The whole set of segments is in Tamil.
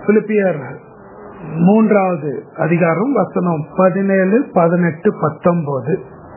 பிலிப்பியர் மூன்றாவது அதிகாரம் வசனம் பதினேழு பதினெட்டு பத்தொன்பது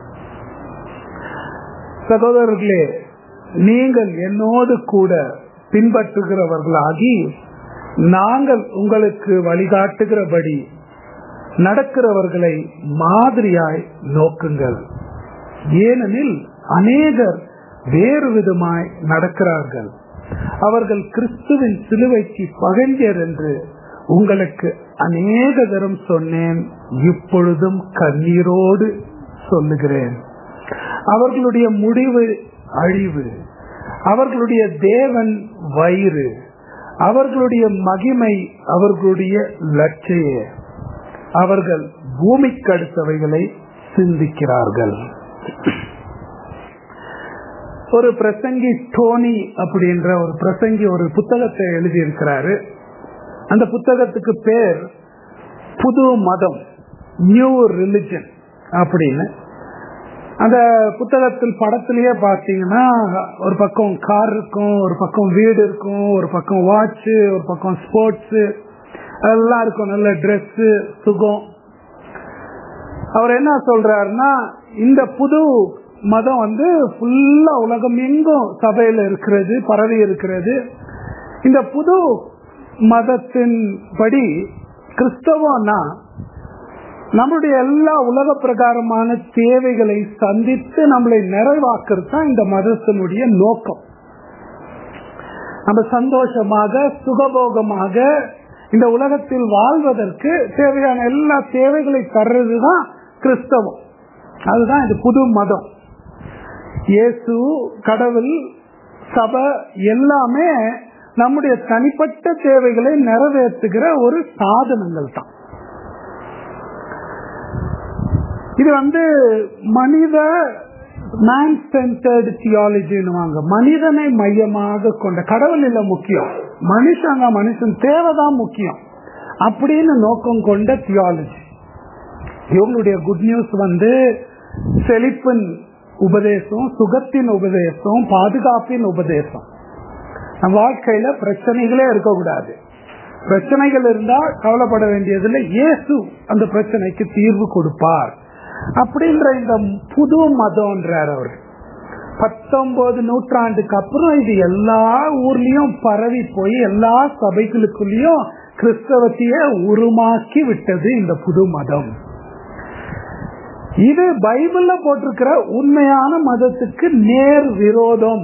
சகோதரர்களே நீங்கள் என்னோடு கூட பின்பற்றுகிறவர்களாகி நாங்கள் உங்களுக்கு வழிகாட்டுகிறபடி நடக்கிறவர்களை மாதிரியாய் நோக்குங்கள் ஏனெனில் அநேகர் வேறு விதமாய் நடக்கிறார்கள் அவர்கள் கிறிஸ்துவின் சிலுவைக்கு பகைஞர் என்று உங்களுக்கு அநேக தரம் சொன்னேன் இப்பொழுதும் கண்ணீரோடு சொல்லுகிறேன் அவர்களுடைய முடிவு அழிவு அவர்களுடைய தேவன் வயிறு அவர்களுடைய மகிமை அவர்களுடைய லட்சிய அவர்கள் பூமிக்கு அடுத்தவைகளை சிந்திக்கிறார்கள் ஒரு பிரசங்கி டோனி அப்படின்ற ஒரு பிரசங்கி ஒரு புத்தகத்தை எழுதியிருக்கிறாரு அந்த புத்தகத்துக்கு பேர் புது மதம் நியூ ரிலிஜன் அப்படின்னு அந்த புத்தகத்தில் படத்திலேயே பார்த்தீங்கன்னா ஒரு பக்கம் கார் இருக்கும் ஒரு பக்கம் வீடு இருக்கும் ஒரு பக்கம் வாட்ச் ஒரு பக்கம் ஸ்போர்ட்ஸ் அதெல்லாம் இருக்கும் நல்ல ட்ரெஸ் சுகம் அவர் என்ன சொல்றாருன்னா இந்த புது மதம் வந்து ஃபுல்லா உலகம் எங்கும் சபையில இருக்கிறது பரவி இருக்கிறது இந்த புது மதத்தின் படி கிறிஸ்தவம்னா நம்மளுடைய எல்லா உலக பிரகாரமான தேவைகளை சந்தித்து நம்மளை நிறைவாக்குறது தான் இந்த மதத்தினுடைய நோக்கம் நம்ம சந்தோஷமாக சுகபோகமாக இந்த உலகத்தில் வாழ்வதற்கு தேவையான எல்லா தேவைகளை தர்றதுதான் கிறிஸ்தவம் அதுதான் இது புது மதம் இயேசு கடவுள் சபை எல்லாமே நம்முடைய தனிப்பட்ட தேவைகளை நிறைவேற்றுகிற ஒரு சாதனங்கள் தான் இது வந்து மனித மேன் சென்டர்டு தியாலஜின்னு மனிதனை மையமாக கொண்ட கடவுள் இல்ல முக்கியம் மனுஷங்க மனுஷன் தேவைதான் முக்கியம் அப்படின்னு நோக்கம் கொண்ட தியாலஜி இவங்களுடைய குட் நியூஸ் வந்து செழிப்பின் உபதேசம் சுகத்தின் உபதேசம் பாதுகாப்பின் உபதேசம் நம்ம வாழ்க்கையில பிரச்சனைகளே இருக்கக்கூடாது பிரச்சனைகள் இருந்தா கவலைப்பட வேண்டியதில்லை இயேசு அந்த பிரச்சனைக்கு தீர்வு கொடுப்பார் அப்படின்ற இந்த புது மதம்ன்றார் அவர் பத்தொன்பது நூற்றாண்டுக்கு அப்புறம் இது எல்லா ஊர்லயும் பரவி போய் எல்லா சபைகளுக்குள்ளயும் கிறிஸ்தவத்தையே உருமாக்கி விட்டது இந்த புது மதம் இது பைபிள்ல போட்டிருக்கிற உண்மையான மதத்துக்கு நேர் விரோதம்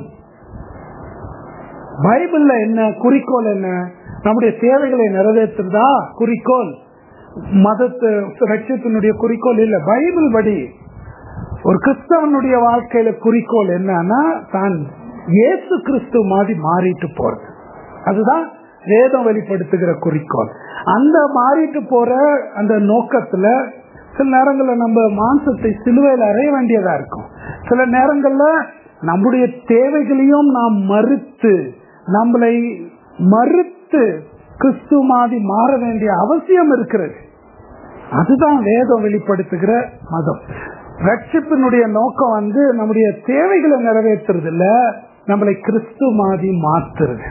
பைபிள்ல என்ன குறிக்கோள் என்ன நம்முடைய தேவைகளை நிறைவேற்றுறதா குறிக்கோள் மதத்து லட்சியத்தினுடைய குறிக்கோள் இல்ல பைபிள் படி ஒரு கிறிஸ்தவனுடைய வாழ்க்கையில குறிக்கோள் என்னன்னா தான் இயேசு கிறிஸ்து மாதிரி மாறிட்டு போறது அதுதான் வேதம் வெளிப்படுத்துகிற குறிக்கோள் அந்த மாறிட்டு போற அந்த நோக்கத்துல சில நேரங்கள்ல நம்ம மாம்சத்தை சிலுவையில் அறைய வேண்டியதா இருக்கும் சில நேரங்கள்ல நம்முடைய தேவைகளையும் நாம் மறுத்து நம்மளை மறுத்து கிறிஸ்து மாதிரி மாற வேண்டிய அவசியம் இருக்கிறது அதுதான் வேதம் வெளிப்படுத்துகிற மதம் ரட்சிப்பினுடைய நோக்கம் வந்து நம்முடைய தேவைகளை நிறைவேற்றுறது இல்ல நம்மளை கிறிஸ்து மாதிரி மாத்துறது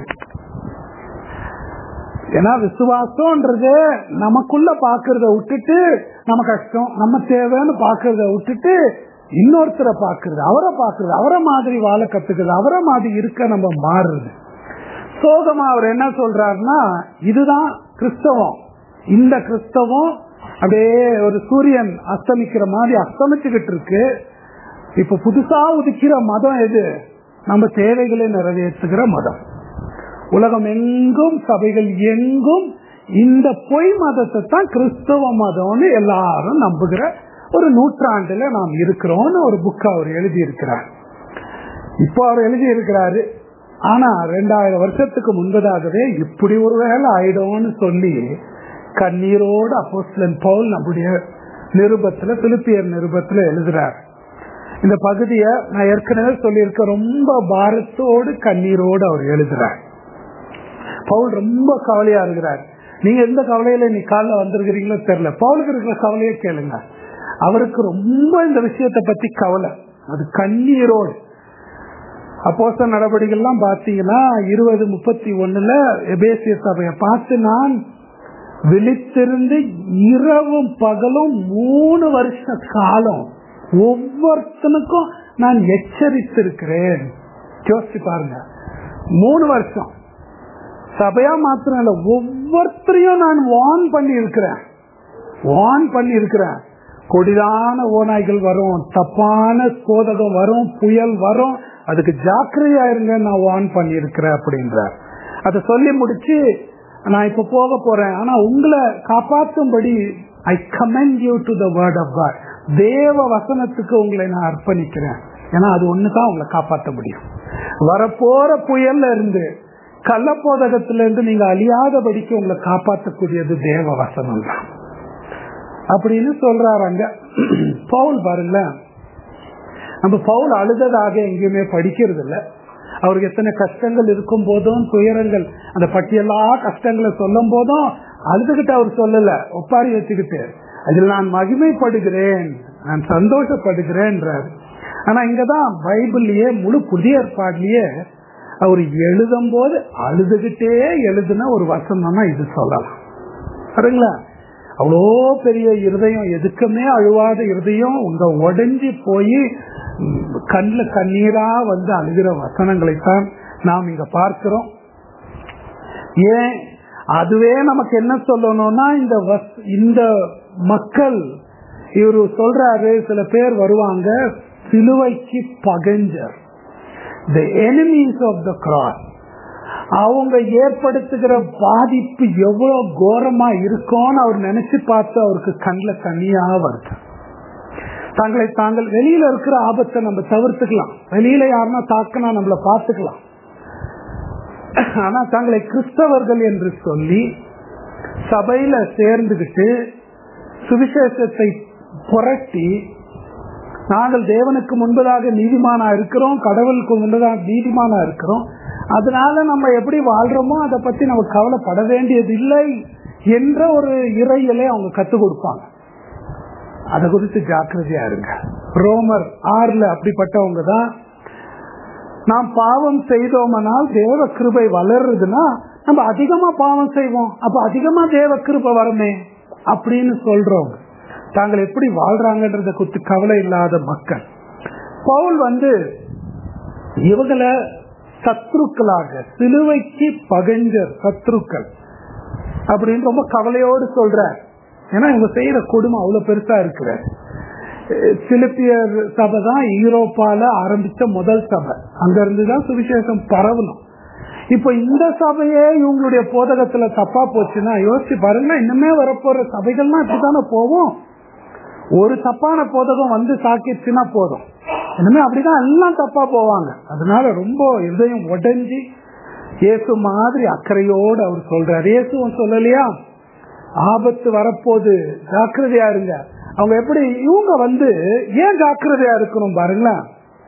ஏன்னா விசுவாசம்ன்றது நமக்குள்ள பாக்குறத விட்டுட்டு நம்ம கஷ்டம் நம்ம தேவைன்னு பாக்குறத விட்டுட்டு இன்னொருத்தரை பாக்குறது அவரை பாக்குறது அவரை மாதிரி வாழ கத்துக்கிறது அவரை மாதிரி இருக்க நம்ம மாறுறது சோகமா அவர் என்ன சொல்றாருன்னா இதுதான் கிறிஸ்தவம் இந்த கிறிஸ்தவம் அப்படியே ஒரு சூரியன் அஸ்தமிக்கிற மாதிரி அஸ்தமிச்சுக்கிட்டு இருக்கு இப்ப புதுசா உதிக்கிற மதம் எது நம்ம தேவைகளை நிறைவேற்றுகிற மதம் உலகம் எங்கும் சபைகள் எங்கும் இந்த பொய் மதத்தை தான் கிறிஸ்தவ மதம்னு எல்லாரும் நம்புகிற ஒரு நூற்றாண்டுல நாம் இருக்கிறோம்னு ஒரு புக் அவர் எழுதி இருக்கிறார் இப்போ அவர் எழுதி இருக்கிறாரு ஆனா ரெண்டாயிரம் வருஷத்துக்கு முன்பதாகவே இப்படி ஒரு வேலை ஆயிடும்னு சொல்லி கண்ணீரோடு அப்போஸ்லன் பவுல் நம்முடைய நிருபத்துல பிலிப்பியர் நிருபத்துல எழுதுறார் இந்த பகுதியை நான் ஏற்கனவே சொல்லியிருக்க ரொம்ப பாரத்தோடு கண்ணீரோடு அவர் எழுதுறார் பவுல் ரொம்ப கவலையா இருக்கிறார் நீங்க எந்த கவலையில நீ காலைல வந்திருக்கிறீங்களோ தெரியல பவுலுக்கு இருக்கிற கவலையே கேளுங்க அவருக்கு ரொம்ப இந்த விஷயத்தை பத்தி கவலை அது கண்ணீரோடு அப்போச நடவடிக்கைகள்லாம் பாத்தீங்கன்னா இருபது முப்பத்தி ஒண்ணுல எபேசிய சபையை பார்த்து நான் விழித்திருந்து இரவும் பகலும் மூணு வருஷ காலம் ஒவ்வொருத்தனுக்கும் நான் எச்சரித்திருக்கிறேன் யோசிச்சு பாருங்க மூணு வருஷம் சபையா மாத்திரம் இல்ல ஒவ்வொருத்தரையும் நான் வான் பண்ணி இருக்கிறேன் வான் பண்ணி இருக்கிறேன் கொடிதான ஓநாய்கள் வரும் தப்பான சோதகம் வரும் புயல் வரும் அதுக்கு ஜாக்கிரதையா இருங்க நான் வான் பண்ணி இருக்கிறேன் அப்படின்ற அதை சொல்லி முடிச்சு நான் இப்ப போக போறேன் ஆனா உங்களை காப்பாற்றும்படி I commend you to the word of God தேவ வசனத்துக்கு உங்களை நான் அர்ப்பணிக்கிறேன் ஏன்னா அது ஒண்ணுதான் உங்களை காப்பாற்ற முடியும் வரப்போற புயல்ல இருந்து கள்ளப்போதகத்துல இருந்து நீங்க அழியாதபடிக்கு உங்களை காப்பாற்றக்கூடியது தேவ வசனம் தான் அப்படின்னு சொல்றாரு அங்க பவுல் பாருங்களேன் நம்ம பவுல் அழுததாக எங்கேயுமே படிக்கிறது இல்ல அவருக்கு எத்தனை கஷ்டங்கள் இருக்கும் போதும் துயரங்கள் அந்த பட்டியலா கஷ்டங்களை சொல்லும் போதும் அழுதுகிட்டு அவர் சொல்லல ஒப்பாரி வச்சுக்கிட்டு அதில் நான் மகிமைப்படுகிறேன் நான் சந்தோஷப்படுகிறேன்றாரு ஆனா இங்கதான் பைபிள்லயே முழு புதிய ஏற்பாடுலயே அவர் எழுதும் போது அழுதுகிட்டே எழுதுன ஒரு வசனம்னா இது சொல்லலாம் சரிங்களா அவ்வளோ பெரிய இருதயம் எதுக்குமே அழுவாத இருதயம் உங்க உடஞ்சி போய் கண்ணில் கண்ணீரா வந்து அழுகிற வசனங்களைத்தான் நாம் இங்க பார்க்கிறோம் ஏன் அதுவே நமக்கு என்ன சொல்லணும்னா இந்த இந்த மக்கள் இவரு சொல்றாரு சில பேர் வருவாங்க சிலுவைக்கு பகஞ்சர் the enemies of the cross அவங்க ஏற்படுத்துகிற பாதிப்பு எவ்வளவு கோரமா இருக்கும்னு அவர் நினைச்சு பார்த்து அவருக்கு கண்ணில் தனியா வருது தங்களை தாங்கள் வெளியில இருக்கிற ஆபத்தை நம்ம தவிர்த்துக்கலாம் வெளியில யாருன்னா தாக்கினா நம்மள பார்த்துக்கலாம் ஆனா தங்களை கிறிஸ்தவர்கள் என்று சொல்லி சபையில சேர்ந்துகிட்டு சுவிசேஷத்தை புரட்டி நாங்கள் தேவனுக்கு முன்பதாக நீதிமானா இருக்கிறோம் கடவுளுக்கு முன்பதாக நீதிமானா இருக்கிறோம் அதனால நம்ம எப்படி வாழ்றோமோ அதை பத்தி நம்ம கவலைப்பட வேண்டியது இல்லை என்ற ஒரு இறையிலே அவங்க கத்துக் கொடுப்பாங்க அதை குறித்து ஜாக்கிரதையா இருங்க ரோமர் ஆறுல அப்படிப்பட்டவங்க தான் நாம் பாவம் செய்தோமனால் தேவ கிருபை வளருதுன்னா நம்ம அதிகமா பாவம் செய்வோம் அப்ப அதிகமா தேவ கிருபை வருமே அப்படின்னு சொல்றவங்க தாங்கள் எப்படி வாழ்றாங்கன்றத குறித்து கவலை இல்லாத மக்கள் பவுல் வந்து இவங்களை சத்ருக்களாக சிலுவைக்கு பகஞ்சர் சத்ருக்கள் அப்படின்னு ரொம்ப கவலையோடு சொல்ற ஏன்னா இவங்க செய்யற கொடுமை அவ்வளவு பெருசா இருக்கிற பிலிப்பியர் சபை தான் யூரோப்பால ஆரம்பிச்ச முதல் சபை அங்க இருந்துதான் சுவிசேஷம் பரவணும் இப்ப இந்த சபையே இவங்களுடைய போதகத்துல தப்பா போச்சுன்னா யோசிச்சு பாருங்க இன்னுமே வரப்போற சபைகள்லாம் இப்படித்தானே போவோம் ஒரு தப்பான போதகம் வந்து சாக்கிடுச்சுன்னா போதும் இனிமே அப்படிதான் எல்லாம் தப்பா போவாங்க அதனால ரொம்ப இதயம் உடஞ்சி இயேசு மாதிரி அக்கறையோடு அவர் சொல்றாரு இயேசுவும் சொல்லலையா ஆபத்து வரப்போது ஜாக்கிரதையா இருங்க அவங்க எப்படி இவங்க வந்து ஏன் ஜாக்கிரதையா இருக்கணும் பாருங்களேன்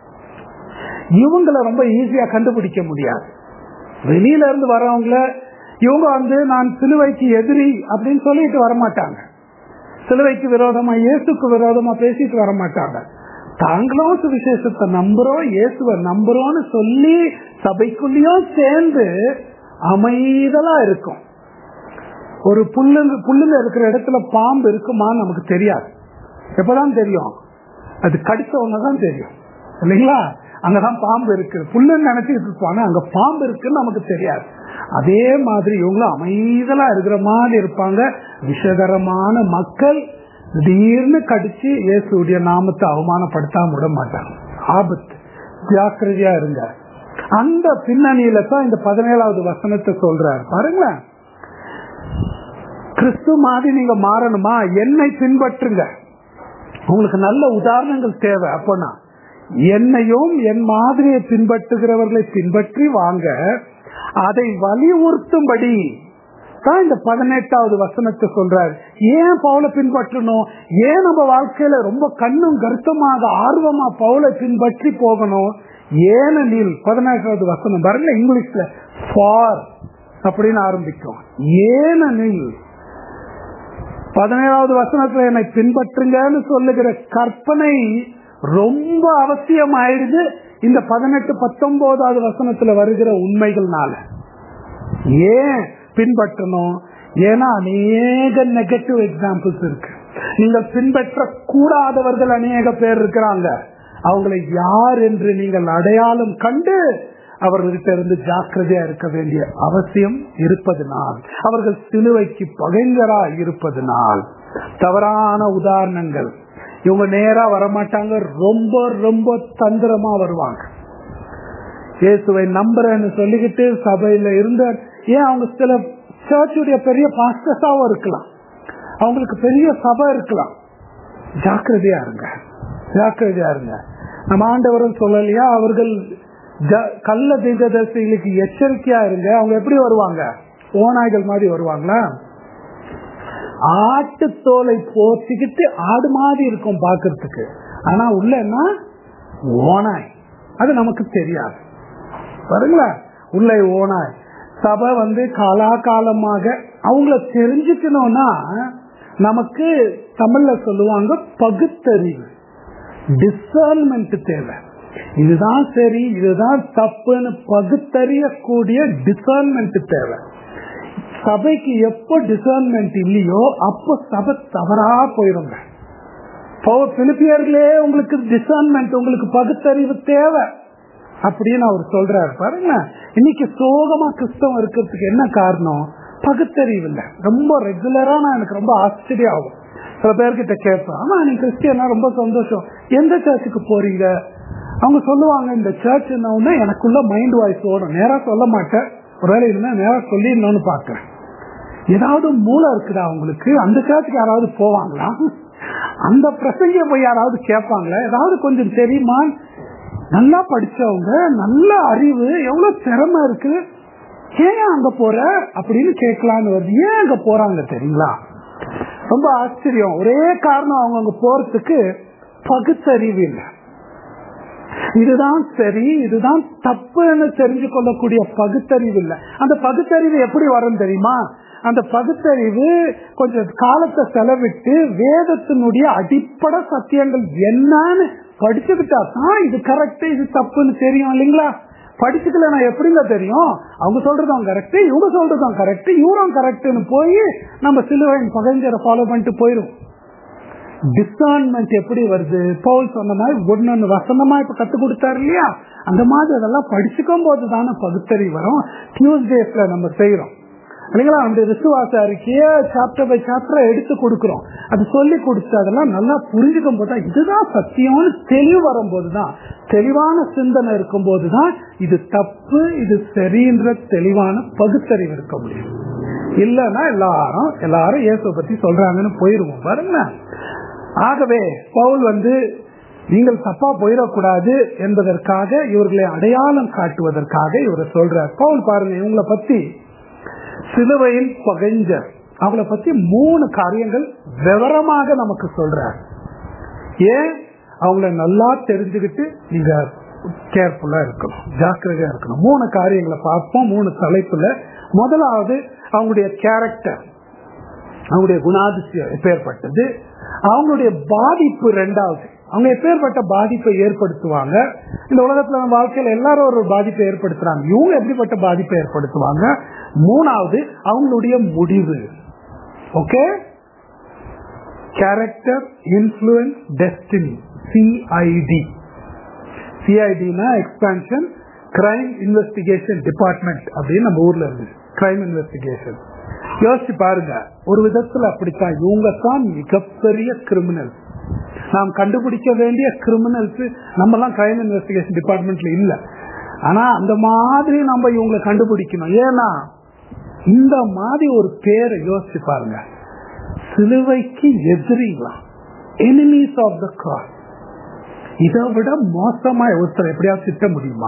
இவங்கள ரொம்ப ஈஸியா கண்டுபிடிக்க முடியாது வெளியில இருந்து வரவங்கள இவங்க வந்து நான் சிலுவைக்கு எதிரி அப்படின்னு சொல்லிட்டு வரமாட்டாங்க சிலுவைக்கு விரோதமா இயேசுக்கு விரோதமா பேசிட்டு வரமாட்டாங்க தாங்களும் சுவிசேஷத்தை நம்புறோம் இயேசுவை நம்புறோம்னு சொல்லி சபைக்குள்ளேயும் சேர்ந்து அமைதலா இருக்கும் ஒரு புல்லுங்க புல்லுங்க இருக்கிற இடத்துல பாம்பு இருக்குமான்னு நமக்கு தெரியாது எப்பதான் தெரியும் அது கடிச்சவங்க தான் தெரியும் இல்லைங்களா அங்கதான் பாம்பு இருக்கு புல்லுன்னு நினைச்சிட்டு இருப்பாங்க அங்க பாம்பு இருக்குன்னு நமக்கு தெரியாது அதே மாதிரி இவங்களும் அமைதலா இருக்கிற மாதிரி இருப்பாங்க விஷகரமான மக்கள் திடீர்னு கடிச்சு இயேசுடைய நாமத்தை அவமானப்படுத்தாம விட மாட்டாங்க ஆபத்து ஜாக்கிரதையா இருங்க அந்த பின்னணியில தான் இந்த பதினேழாவது வசனத்தை சொல்றாரு பாருங்களேன் கிறிஸ்து மாதிரி நீங்க மாறணுமா என்னை பின்பற்றுங்க உங்களுக்கு நல்ல உதாரணங்கள் தேவை அப்போனா என்னையும் என் மாதிரியை பின்பற்றுகிறவர்களை பின்பற்றி வாங்க அதை வலியுறுத்தும்படி தான் இந்த பதினெட்டாவது வசனத்தை சொல்றாரு ஏன் பவுல பின்பற்றணும் ஏன் நம்ம வாழ்க்கையில ரொம்ப கண்ணும் கருத்தமாக ஆர்வமா பவுலை பின்பற்றி போகணும் ஏனெனில் பதினெட்டாவது வசனம் வரல இங்கிலீஷ்ல ஃபார் அப்படின்னு ஆரம்பிக்கும் ஏனெனில் பதினேழாவது வசனத்துல என்னை பின்பற்றுங்கன்னு சொல்லுகிற கற்பனை ரொம்ப அவசியம் ஆயிடுது இந்த பதினெட்டு பத்தொன்பதாவது வசனத்துல வருகிற உண்மைகள்னால ஏன் பின்பற்றணும் ஏன்னா அநேக நெகட்டிவ் எக்ஸாம்பிள்ஸ் இருக்கு நீங்கள் பின்பற்ற கூடாதவர்கள் அநேக பேர் இருக்கிறாங்க அவங்களை யார் என்று நீங்கள் அடையாளம் கண்டு அவர்கள்ட்ட இருந்து ஜாக்கிரதையா இருக்க வேண்டிய அவசியம் இருப்பதனால் அவர்கள் சிலுவைக்கு பகைஞரா இருப்பதனால் தவறான உதாரணங்கள் இவங்க நேரா வரமாட்டாங்க ரொம்ப ரொம்ப தந்திரமா வருவாங்க இயேசுவை நம்புறேன்னு சொல்லிக்கிட்டு சபையில இருந்த ஏன் அவங்க சில சர்ச்சுடைய பெரிய பாஸ்டர்ஸாவும் இருக்கலாம் அவங்களுக்கு பெரிய சபை இருக்கலாம் ஜாக்கிரதையா இருங்க ஜாக்கிரதையா இருங்க நம்ம ஆண்டவரும் சொல்லலையா அவர்கள் கள்ள தீர்க்கதரிசிகளுக்கு எச்சரிக்கையா இருங்க அவங்க எப்படி வருவாங்க ஓநாய்கள் மாதிரி வருவாங்களா ஆட்டு தோலை போச்சுக்கிட்டு ஆடு மாதிரி இருக்கும் பாக்குறதுக்கு ஆனா உள்ளன்னா ஓனாய் அது நமக்கு தெரியாது பாருங்களா உள்ள ஓனாய் சபை வந்து காலாகாலமாக அவங்கள தெரிஞ்சுக்கணும்னா நமக்கு தமிழ்ல சொல்லுவாங்க பகுத்தறிவு டிசர்ன்மெண்ட் தேவை இதுதான் சரி இதுதான் தப்புன்னு பகுத்தறியக்கூடிய டிசர்ன்மெண்ட் தேவை சபைக்கு எப்போ டிசர்ன்மெண்ட் இல்லையோ அப்போ சபை தவறா போயிருங்க பிலிப்பியர்களே உங்களுக்கு டிசர்ன்மெண்ட் உங்களுக்கு பகுத்தறிவு தேவை அப்படின்னு அவர் சொல்றாரு பாருங்க இன்னைக்கு சோகமா கிறிஸ்தவம் இருக்கிறதுக்கு என்ன காரணம் பகுத்தறிவு இல்லை ரொம்ப ரெகுலரா நான் எனக்கு ரொம்ப ஆச்சரியம் ஆகும் சில பேர்கிட்ட கேட்பேன் ஆமா நீ கிறிஸ்டியனா ரொம்ப சந்தோஷம் எந்த சர்ச்சுக்கு போறீங்க அவங்க சொல்லுவாங்க இந்த சர்ச் என்ன எனக்குள்ள மைண்ட் வாய்ஸ் ஓடும் நேரா சொல்ல மாட்டேன் ஒருவேளை இருந்தா நேரா சொல்லிடணும்னு பாக்குறேன் ஏதாவது மூளை இருக்குதா அவங்களுக்கு அந்த சர்ச்சுக்கு யாராவது போவாங்களா அந்த பிரசங்க போய் யாராவது கேட்பாங்களா ஏதாவது கொஞ்சம் தெரியுமா நல்லா படிச்சவங்க நல்ல அறிவு எவ்வளவு திறமை இருக்கு ஏன் அங்க போற அப்படின்னு கேட்கலான்னு வருது ஏன் அங்க போறாங்க தெரியுங்களா ரொம்ப ஆச்சரியம் ஒரே காரணம் அவங்க அங்க போறதுக்கு பகுத்தறிவு இல்லை இதுதான் சரி இதுதான் தப்புன்னு தெரிஞ்சு கொள்ளக்கூடிய பகுத்தறிவு இல்லை அந்த பகுத்தறிவு எப்படி வரும் தெரியுமா அந்த பகுத்தறிவு கொஞ்சம் காலத்தை செலவிட்டு வேதத்தினுடைய அடிப்படை சத்தியங்கள் என்னன்னு படிச்சுக்கிட்டா தான் இது கரெக்ட் இது தப்புன்னு தெரியும் இல்லைங்களா படிச்சுக்கல நான் எப்படிங்க தெரியும் அவங்க சொல்றதும் கரெக்ட் இவங்க சொல்றதும் கரெக்ட் இவரும் கரெக்ட்னு போய் நம்ம சிலுவையின் பகஞ்சரை ஃபாலோ பண்ணிட்டு போயிரும் டிஸ்டர்ன்மெண்ட் எப்படி வருது பவுல் சொன்ன மாதிரி ஒன்னு வசனமா இப்ப கத்து கொடுத்தாரு இல்லையா அந்த மாதிரி அதெல்லாம் படிச்சுக்கும் போது தானே பகுத்தறி வரும் டியூஸ்டேஸ்ல நம்ம செய்யறோம் இல்லைங்களா அந்த விசுவாச அறிக்கைய சாப்டர் பை சாப்டர் எடுத்து கொடுக்கிறோம் அது சொல்லி கொடுத்து அதெல்லாம் நல்லா புரிஞ்சுக்கும் போது இதுதான் சத்தியம்னு தெளிவு வரும்போது தான் தெளிவான சிந்தனை இருக்கும் போதுதான் இது தப்பு இது சரின்ற தெளிவான பகுத்தறிவு இருக்க முடியும் இல்லைன்னா எல்லாரும் எல்லாரும் இயேசு பத்தி சொல்றாங்கன்னு போயிருவோம் பாருங்க ஆகவே பவுல் வந்து நீங்கள் தப்பா போயிடக்கூடாது என்பதற்காக இவர்களை அடையாளம் காட்டுவதற்காக இவரை சொல்றார் பவுல் பாருங்க இவங்களை பத்தி சிலுவையில் பகைஞ்சர் அவங்கள பத்தி மூணு காரியங்கள் விவரமாக நமக்கு சொல்றார் ஏன் அவங்கள நல்லா தெரிஞ்சுக்கிட்டு நீங்க கேர்ஃபுல்லா இருக்கணும் ஜாக்கிரதையா இருக்கணும் மூணு காரியங்களை பார்ப்போம் மூணு தலைப்புல முதலாவது அவங்களுடைய கேரக்டர் அவங்களுடைய குணாதிசயம் எப்பேற்பட்டது அவங்களுடைய பாதிப்பு ரெண்டாவது அவங்க எப்பேற்பட்ட பாதிப்பை ஏற்படுத்துவாங்க இந்த உலகத்துல வாழ்க்கையில எல்லாரும் ஒரு பாதிப்பை ஏற்படுத்துறாங்க இவங்க எப்படிப்பட்ட பாதிப்பை ஏற்படுத்துவாங்க மூணாவது அவங்களுடைய முடிவு okay character influence destiny CID சிஐடினா எக்ஸ்பான்ஷன் கிரைம் இன்வெஸ்டிகேஷன் டிபார்ட்மெண்ட் அப்படின்னு நம்ம ஊர்ல இருக்கு கிரைம் இன்வெஸ்டிகேஷன் யோசிச்சு பாருங்க ஒரு விதத்துல அப்படித்தான் இவங்க தான் மிகப்பெரிய கிரிமினல் நாம் கண்டுபிடிக்க வேண்டிய கிரிமினல்ஸ் நம்ம எல்லாம் கிரைம் இன்வெஸ்டிகேஷன் டிபார்ட்மெண்ட்ல இல்ல ஆனா அந்த மாதிரி நம்ம இவங்களை கண்டுபிடிக்கணும் ஏன்னா இந்த மாதிரி ஒரு பேரை யோசிச்சு பாருங்க சிலுவைக்கு எதிரிங்களா எனிமீஸ் ஆஃப் த கிராஸ் இதை விட மோசமா ஒருத்தர் எப்படியாவது திட்ட முடியுமா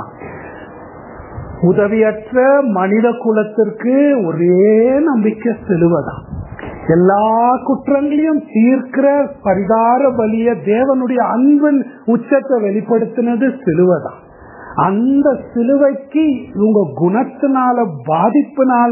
உதவியற்ற மனித குலத்திற்கு ஒரே நம்பிக்கை சிலுவைதான் எல்லா குற்றங்களையும் தீர்க்கிற பரிதார பலிய தேவனுடைய அன்பின் உச்சத்தை வெளிப்படுத்தினது சிலுவைதான் அந்த சிலுவைக்கு இவங்க குணத்தினால பாதிப்புனால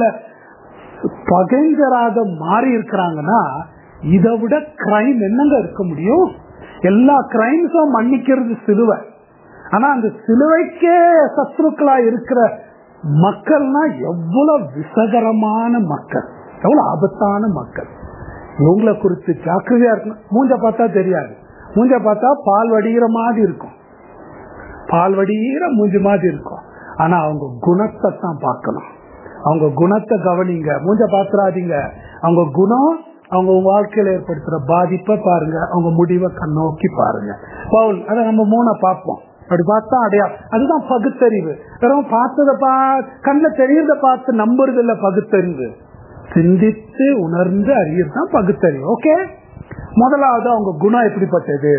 பகைஞ்சராக மாறி இருக்கிறாங்கன்னா இதை விட கிரைம் என்னங்க இருக்க முடியும் எல்லா கிரைம்ஸும் மன்னிக்கிறது சிலுவை ஆனா அந்த சிலுவைக்கே சத்ருக்களா இருக்கிற மக்கள்னா எவ்வளவு விசகரமான மக்கள் எவ்வளவு ஆபத்தான மக்கள் இவங்களை குறித்து ஜாக்கிரதையா இருக்கணும் மூஞ்ச பார்த்தா தெரியாது மூஞ்ச பார்த்தா பால் வடிகிற மாதிரி இருக்கும் பால் வடிகிற மூஞ்சி மாதிரி இருக்கும் ஆனா அவங்க குணத்தை தான் பார்க்கணும் அவங்க குணத்தை கவனிங்க மூஞ்ச பாத்துறாதீங்க அவங்க குணம் அவங்க உங்க வாழ்க்கையில ஏற்படுத்துற பாதிப்பை பாருங்க அவங்க முடிவை கண்ணோக்கி பாருங்க பவுல் அதை நம்ம மூணை பார்ப்போம் அப்படி பார்த்தா அடையா அதுதான் பகுத்தறிவு வெறும் பார்த்ததை பா கண்ணில் தெரியறத பார்த்து நம்புறது இல்ல பகுத்தறிவு சிந்தித்து உணர்ந்து அறியறது தான் பகுத்தறிவு ஓகே முதலாவது அவங்க குணம் எப்படிப்பட்டது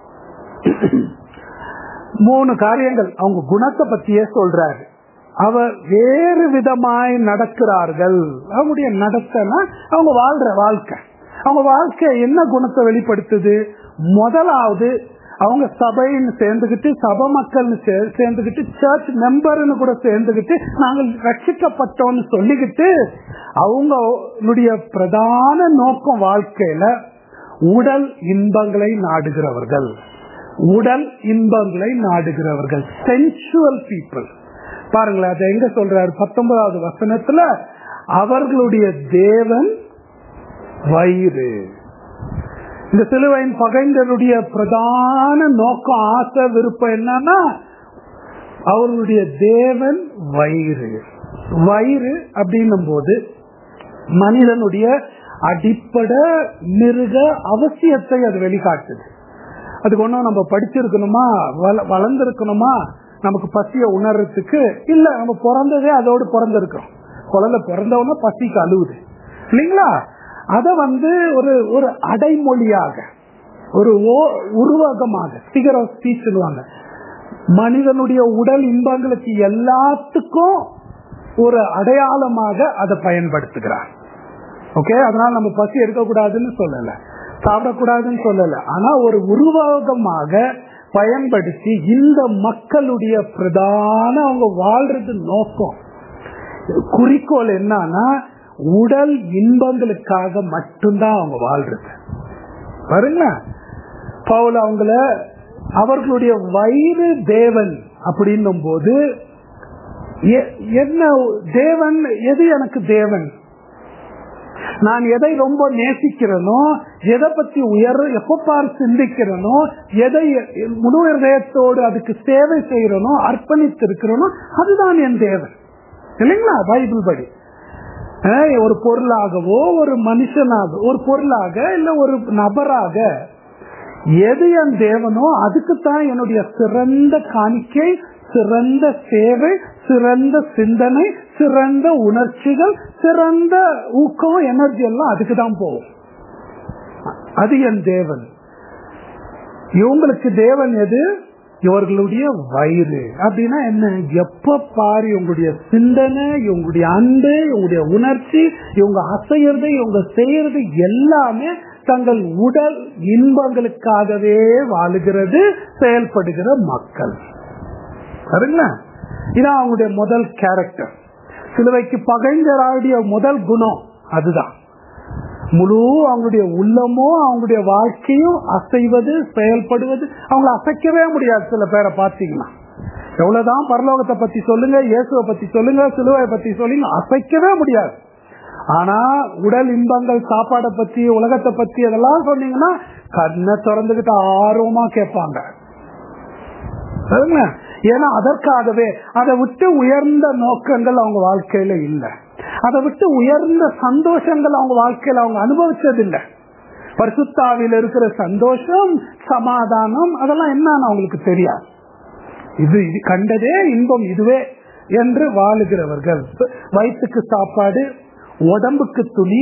மூணு காரியங்கள் அவங்க குணத்தை பத்தியே சொல்றாரு அவர் வேறு விதமாய் நடக்கிறார்கள் அவங்களுடைய நடத்தைனா அவங்க வாழ்ற வாழ்க்கை அவங்க வாழ்க்கை என்ன குணத்தை வெளிப்படுத்துது முதலாவது அவங்க சபைன்னு சேர்ந்துகிட்டு சபை மக்கள்னு சே- சேர்ந்துகிட்டு சர்ச் மெம்பர்னு கூட சேர்ந்துகிட்டு நாங்கள் ரட்சிக்கப்பட்டோம்னு சொல்லிக்கிட்டு அவங்களுடைய பிரதான நோக்கம் வாழ்க்கையில உடல் இன்பங்களை நாடுகிறவர்கள் உடல் இன்பங்களை நாடுகிறவர்கள் சென்சுவல் பீப்புள் பாருங்களேன் அதை எங்க சொல்றாரு பத்தொன்பதாவது வசனத்துல அவர்களுடைய தேவன் வயிறு இந்த சிலுவையின் பகைந்தருடைய பிரதான நோக்கம் ஆசை விருப்பம் என்னன்னா அவர்களுடைய தேவன் வயிறு வயிறு அப்படின்னும் போது மனிதனுடைய அடிப்படை மிருக அவசியத்தை அது வெளிக்காட்டுது அதுக்கு ஒன்றும் நம்ம படிச்சிருக்கணுமா வள வளர்ந்துருக்கணுமா நமக்கு பசிய உணர்றதுக்கு இல்ல நம்ம பிறந்ததே அதோடு பிறந்திருக்கிறோம் குழந்தை பிறந்தவன பசிக்கு அழுவுது இல்லைங்களா அத வந்து ஒரு ஒரு அடைமொழியாக ஒரு ஓ- உருவகமாக ஃபிகர் ஆஃப் ஸ்பீச் சொல்லுவாங்க மனிதனுடைய உடல் இன்பங்களுக்கு எல்லாத்துக்கும் ஒரு அடையாளமாக அதை பயன்படுத்துகிறார் ஓகே அதனால நம்ம பசி எடுக்கக்கூடாதுன்னு சொல்லல சாப்பிடக்கூடாதுன்னு சொல்லல ஆனா ஒரு உருவகமாக பயன்படுத்தி இந்த மக்களுடைய பிரதான அவங்க வாழ்றது நோக்கம் குறிக்கோள் என்னன்னா உடல் இன்பங்களுக்காக மட்டும்தான் அவங்க வாழ்றது பாருங்க பவுல் அவங்கள அவர்களுடைய வயிறு தேவன் அப்படின்னும் போது எ- என்ன தேவன் எது எனக்கு தேவன் நான் எதை ரொம்ப நேசிக்கிறேனோ எதை பத்தி உயர் எப்ப பார் சிந்திக்கிறேனோ எதை முழு இதயத்தோடு அதுக்கு சேவை செய்யறனோ அர்ப்பணித்து இருக்கிறனோ அதுதான் என் தேவன் இல்லைங்களா பைபிள் படி அஹ் ஒரு பொருளாகவோ ஒரு மனுஷனாக ஒரு பொருளாக இல்ல ஒரு நபராக எது என் தேவனோ அதுக்குத்தான் என்னுடைய சிறந்த காணிக்கை சிறந்த சேவை சிறந்த சிந்தனை சிறந்த உணர்ச்சிகள் சிறந்த ஊக்கம் எனர்ஜி எல்லாம் அதுக்கு தான் போகும் அது என் தேவன் இவங்களுக்கு தேவன் எது இவர்களுடைய வயிறு அப்படின்னா என்ன எப்ப பாரு இவங்களுடைய சிந்தனை இவங்களுடைய அன்பு இவங்களுடைய உணர்ச்சி இவங்க அசையறது இவங்க செய்யறது எல்லாமே தங்கள் உடல் இன்பங்களுக்காகவே வாழுகிறது செயல்படுகிற மக்கள் சரிங்களா இதான் அவங்களுடைய முதல் கேரக்டர் சிலுவைக்கு பகைஞராடிய முதல் குணம் அதுதான் முழு அவங்களுடைய உள்ளமோ அவங்களுடைய வாழ்க்கையும் அசைவது செயல்படுவது அவங்கள அசைக்கவே முடியாது சில பேரை பார்த்தீங்கன்னா எவ்வளவுதான் பரலோகத்தை பத்தி சொல்லுங்க இயேசுவை பத்தி சொல்லுங்க சிலுவை பத்தி சொல்லுங்க அசைக்கவே முடியாது ஆனா உடல் இன்பங்கள் சாப்பாடை பத்தி உலகத்தை பத்தி அதெல்லாம் சொன்னீங்கன்னா கண்ணை திறந்துகிட்டு ஆர்வமா கேட்பாங்க சரிங்களா? ஏன்னா அதற்காகவே அதை விட்டு உயர்ந்த நோக்கங்கள் அவங்க வாழ்க்கையில இல்லை அதை விட்டு உயர்ந்த சந்தோஷங்கள் அவங்க வாழ்க்கையில அவங்க அனுபவிச்சது இல்லை பரிசுத்தாவில் இருக்கிற சந்தோஷம் சமாதானம் அதெல்லாம் என்னன்னு அவங்களுக்கு தெரியாது இது இது கண்டதே இன்பம் இதுவே என்று வாழுகிறவர்கள் வயிற்றுக்கு சாப்பாடு உடம்புக்கு துணி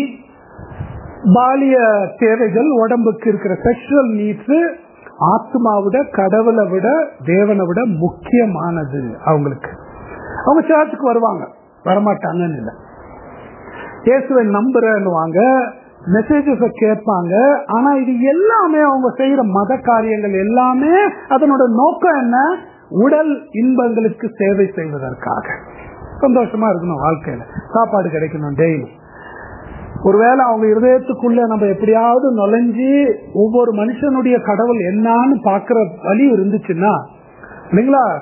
பாலிய தேவைகள் உடம்புக்கு இருக்கிற செக்ஷுவல் நீட்ஸ் ஆத்மாவிட கடவுளை விட தேவனை விட முக்கியமானது அவங்களுக்கு அவங்க சர்ச்சுக்கு வருவாங்க வரமாட்டாங்கன்னு இல்லை இயேசுவை நம்புறேன்னுவாங்க மெசேஜஸ் கேட்பாங்க ஆனா இது எல்லாமே அவங்க செய்யற மத காரியங்கள் எல்லாமே அதனோட நோக்கம் என்ன உடல் இன்பங்களுக்கு சேவை செய்வதற்காக சந்தோஷமா இருக்கணும் வாழ்க்கையில சாப்பாடு கிடைக்கணும் டெய்லி ஒருவேளை அவங்க இருதயத்துக்குள்ள நம்ம எப்படியாவது நுழைஞ்சு ஒவ்வொரு மனுஷனுடைய கடவுள் என்னான்னு பாக்குற வழி இருந்துச்சுன்னா இல்லைங்களா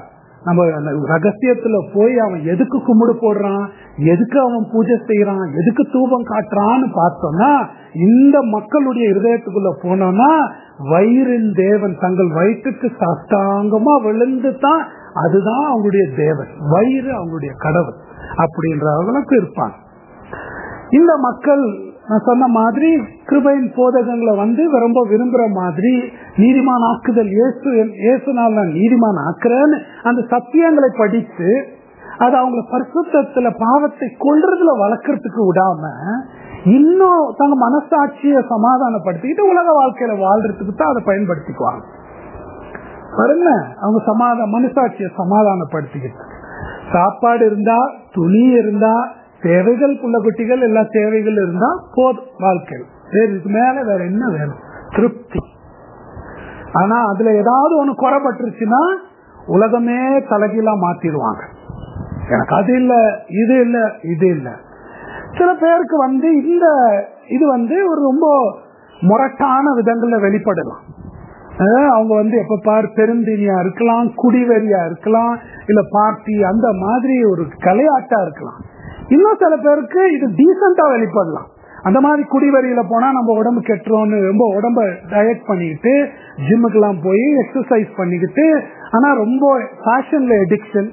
நம்ம அந்த ரகசியத்துல போய் அவன் எதுக்கு கும்பிடு போடுறான் எதுக்கு அவன் பூஜை செய்யறான் எதுக்கு தூபம் காட்டுறான்னு பார்த்தோம்னா இந்த மக்களுடைய இருதயத்துக்குள்ள போனோம்னா வயிறின் தேவன் தங்கள் வயிற்றுக்கு சாஷ்டாங்கமா விழுந்து தான் அதுதான் அவங்களுடைய தேவன் வயிறு அவங்களுடைய கடவுள் அப்படின்ற அளவுக்கு இருப்பாங்க இந்த மக்கள் நான் சொன்ன மாதிரி கிருபையின் போதகங்களை வந்து ரொம்ப விரும்புற மாதிரி நீதிமான் ஆக்குதல் இயேசு இயேசுனால் நான் நீதிமான் ஆக்குறேன்னு அந்த சத்தியங்களை படித்து அது அவங்கள பரிசுத்தத்துல பாவத்தை கொள்றதுல வளர்க்கறதுக்கு விடாம இன்னும் தங்க மனசாட்சியை சமாதானப்படுத்திக்கிட்டு உலக வாழ்க்கையில வாழ்றதுக்கு தான் அதை பயன்படுத்திக்குவாங்க பாருங்க அவங்க சமாதான மனசாட்சியை சமாதானப்படுத்திக்கிட்டு சாப்பாடு இருந்தா துணி இருந்தா தேவைகள் புள்ள குட்டிகள் எல்லா தேவைகள் இருந்தா போதும் வாழ்க்கையில் வேற இதுக்கு மேல வேற என்ன வேணும் திருப்தி ஆனா அதுல ஏதாவது ஒண்ணு குறைபட்டுருச்சுன்னா உலகமே தலைகீழா மாத்திடுவாங்க எனக்கு அது இல்ல இது இல்ல இது இல்ல சில பேருக்கு வந்து இந்த இது வந்து ஒரு ரொம்ப முரட்டான விதங்கள்ல வெளிப்படலாம் அவங்க வந்து எப்ப பார் பெருந்தினியா இருக்கலாம் குடிவெறியா இருக்கலாம் இல்ல பார்ட்டி அந்த மாதிரி ஒரு கலையாட்டா இருக்கலாம் இன்னும் சில பேருக்கு இது டீசெண்டா வெளிப்படலாம் அந்த மாதிரி குடிவரியில போனா நம்ம உடம்பு கெட்டுறோம்னு ரொம்ப உடம்ப டயட் பண்ணிக்கிட்டு ஜிம்முக்கு எல்லாம் போய் எக்ஸசைஸ் பண்ணிக்கிட்டு ஆனா ரொம்ப ஃபேஷன்ல எடிக்ஷன்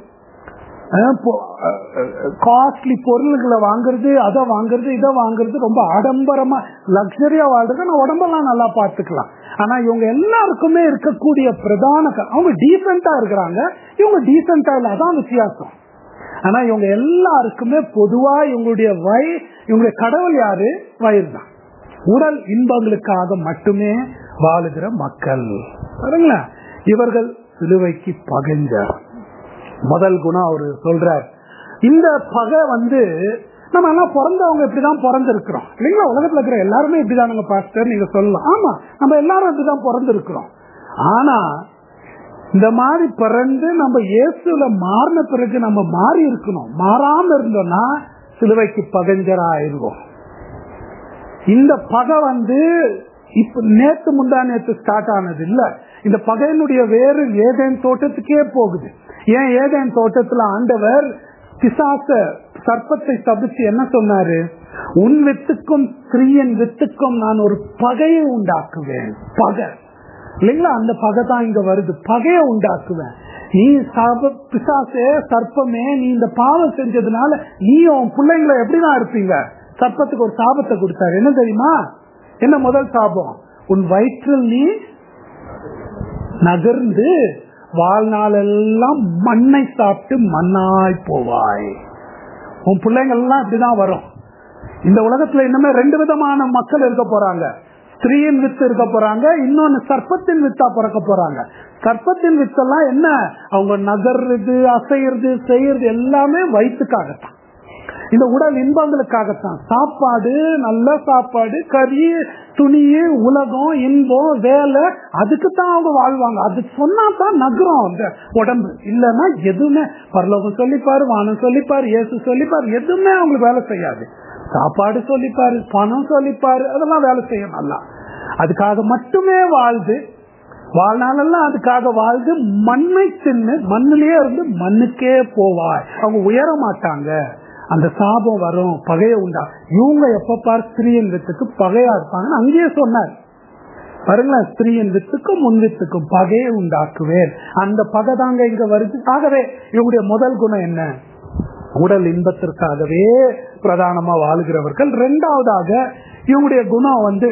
காஸ்ட்லி பொருள்களை வாங்குறது அதை வாங்குறது இதை வாங்குறது ரொம்ப ஆடம்பரமா லக்ஸரியா வாழ்றது நான் உடம்பெல்லாம் நல்லா பார்த்துக்கலாம் ஆனா இவங்க எல்லாருக்குமே இருக்கக்கூடிய பிரதான அவங்க டீசெண்டா இருக்கிறாங்க இவங்க டீசெண்டா இல்ல அதான் வித்தியாசம் ஆனா இவங்க எல்லாருக்குமே பொதுவா இவங்களுடைய வய இவங்களுடைய கடவுள் யாரு வயிறு தான் உடல் இன்பங்களுக்காக மட்டுமே வாழுகிற மக்கள் பாருங்களேன் இவர்கள் சிலுவைக்கு பகைஞ்ச முதல் குணம் அவரு சொல்றார் இந்த பகை வந்து நம்ம எல்லாம் பிறந்தவங்க இப்படிதான் பிறந்திருக்கிறோம் இல்லைங்களா உலகத்துல இருக்கிற எல்லாருமே இப்படிதானுங்க பாஸ்டர் நீங்க சொல்லலாம் ஆமா நம்ம எல்லாரும் இப்படிதான் பிறந்திருக்கிறோம் ஆனா இந்த மாதிரி பிறந்து நம்ம இயேசுல மாறின பிறகு நம்ம மாறி இருக்கணும் மாறாம இருந்தோம்னா சிலுவைக்கு பகஞ்சரா ஆயிருவோம் இந்த பகை வந்து இப்ப நேத்து முந்தா நேத்து ஸ்டார்ட் ஆனது இல்ல இந்த பகையினுடைய வேறு ஏதேன் தோட்டத்துக்கே போகுது ஏன் ஏதேன் தோட்டத்துல ஆண்டவர் பிசாச சர்ப்பத்தை தபிச்சு என்ன சொன்னாரு உன் வித்துக்கும் ஸ்திரீயின் வித்துக்கும் நான் ஒரு பகையை உண்டாக்குவேன் பகை இல்லைங்களா அந்த பகை தான் இங்க வருது பகையை உண்டாக்குவேன் நீ சாப பிசாசே சர்ப்பமே நீ இந்த பாவம் செஞ்சதுனால நீ உன் பிள்ளைங்களை எப்படிதான் இருப்பீங்க சர்ப்பத்துக்கு ஒரு சாபத்தை கொடுத்தாரு என்ன தெரியுமா என்ன முதல் சாபம் உன் வயிற்றில் நீ நகர்ந்து வாழ்நாள் எல்லாம் மண்ணை சாப்பிட்டு மண்ணாய் போவாய் உன் பிள்ளைங்கள் எல்லாம் இப்படிதான் வரும் இந்த உலகத்துல இன்னுமே ரெண்டு விதமான மக்கள் இருக்க போறாங்க ஸ்திரீயின் வித்து இருக்க போறாங்க இன்னொன்னு சர்ப்பத்தின் வித்தா பிறக்க போறாங்க சர்ப்பத்தின் வித்தெல்லாம் என்ன அவங்க நகர்றது அசைறது செய்யறது எல்லாமே வயிற்றுக்காகத்தான் இந்த உடல் இன்பங்களுக்காகத்தான் சாப்பாடு நல்ல சாப்பாடு கறி துணி உலகம் இன்பம் வேலை அதுக்குத்தான் அவங்க வாழ்வாங்க அது சொன்னா தான் நகரம் அந்த உடம்பு இல்லைன்னா எதுவுமே பரலோகம் சொல்லிப்பாரு வானம் சொல்லிப்பாரு இயேசு சொல்லிப்பாரு எதுவுமே அவங்களுக்கு வேலை செய்யாது சாப்பாடு சொல்லிப்பாரு பணம் சொல்லிப்பாரு அதெல்லாம் வேலை செய்யும் நல்லா அதுக்காக மட்டுமே வாழ்ந்து வாழ்நாளெல்லாம் அதுக்காக வாழ்ந்து மண்ணை தின்னு மண்ணிலேயே இருந்து மண்ணுக்கே போவாய் அவங்க உயர மாட்டாங்க அந்த சாபம் வரும் பகைய உண்டா இவங்க எப்ப பார் ஸ்திரீயின் வித்துக்கு பகையா இருப்பாங்கன்னு அங்கேயே சொன்னார் பாருங்களேன் ஸ்திரீயின் வித்துக்கும் முன் வித்துக்கும் பகையை உண்டாக்குவேன் அந்த பகை தாங்க இங்க வருது ஆகவே இவங்களுடைய முதல் குணம் என்ன உடல் இன்பத்திற்காகவே பிரதானமா வாழுகிறவர்கள் ரெண்டாவதாக இவங்களுடைய குணம் வந்து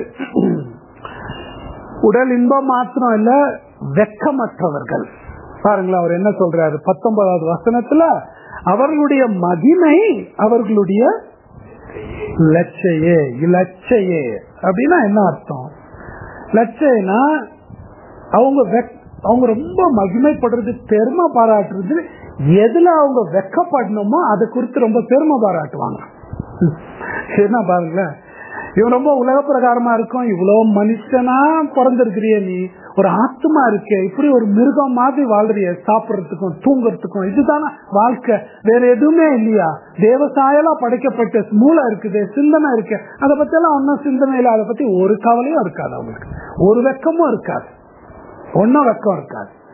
உடல் இன்பம் மாத்திரம் இல்ல வெக்கமற்றவர்கள் பாருங்களேன் அவர் என்ன சொல்றாரு பத்தொன்பதாவது வசனத்துல அவர்களுடைய மகிமை அவர்களுடைய லட்சையே இலட்சையே அப்படின்னா என்ன அர்த்தம் லட்சைனா அவங்க அவங்க ரொம்ப மகிமைப்படுறது பெருமை பாராட்டுறது எதுல அவங்க வெக்கப்படணுமோ அதை குறித்து ரொம்ப பெருமை பாராட்டுவாங்க என்ன பாருங்களேன் இவன் ரொம்ப உலக பிரகாரமா இருக்கும் இவ்வளவு மனுஷனா பிறந்திருக்கிறிய நீ ஒரு ஆத்மா இருக்க இப்படி ஒரு மிருகம் மாதிரி வாழ்றிய சாப்பிடறதுக்கும் தூங்குறதுக்கும் இதுதானே வாழ்க்கை வேற எதுவுமே இல்லையா தேவசாயலா படைக்கப்பட்ட மூளை இருக்குது சிந்தனை இருக்கு அதை பத்தி எல்லாம் ஒன்னும் சிந்தனை இல்லை அதை பத்தி ஒரு கவலையும் இருக்காது அவங்களுக்கு ஒரு வெக்கமும் இருக்காது ஒன்னும் வெக்கம் இருக்காது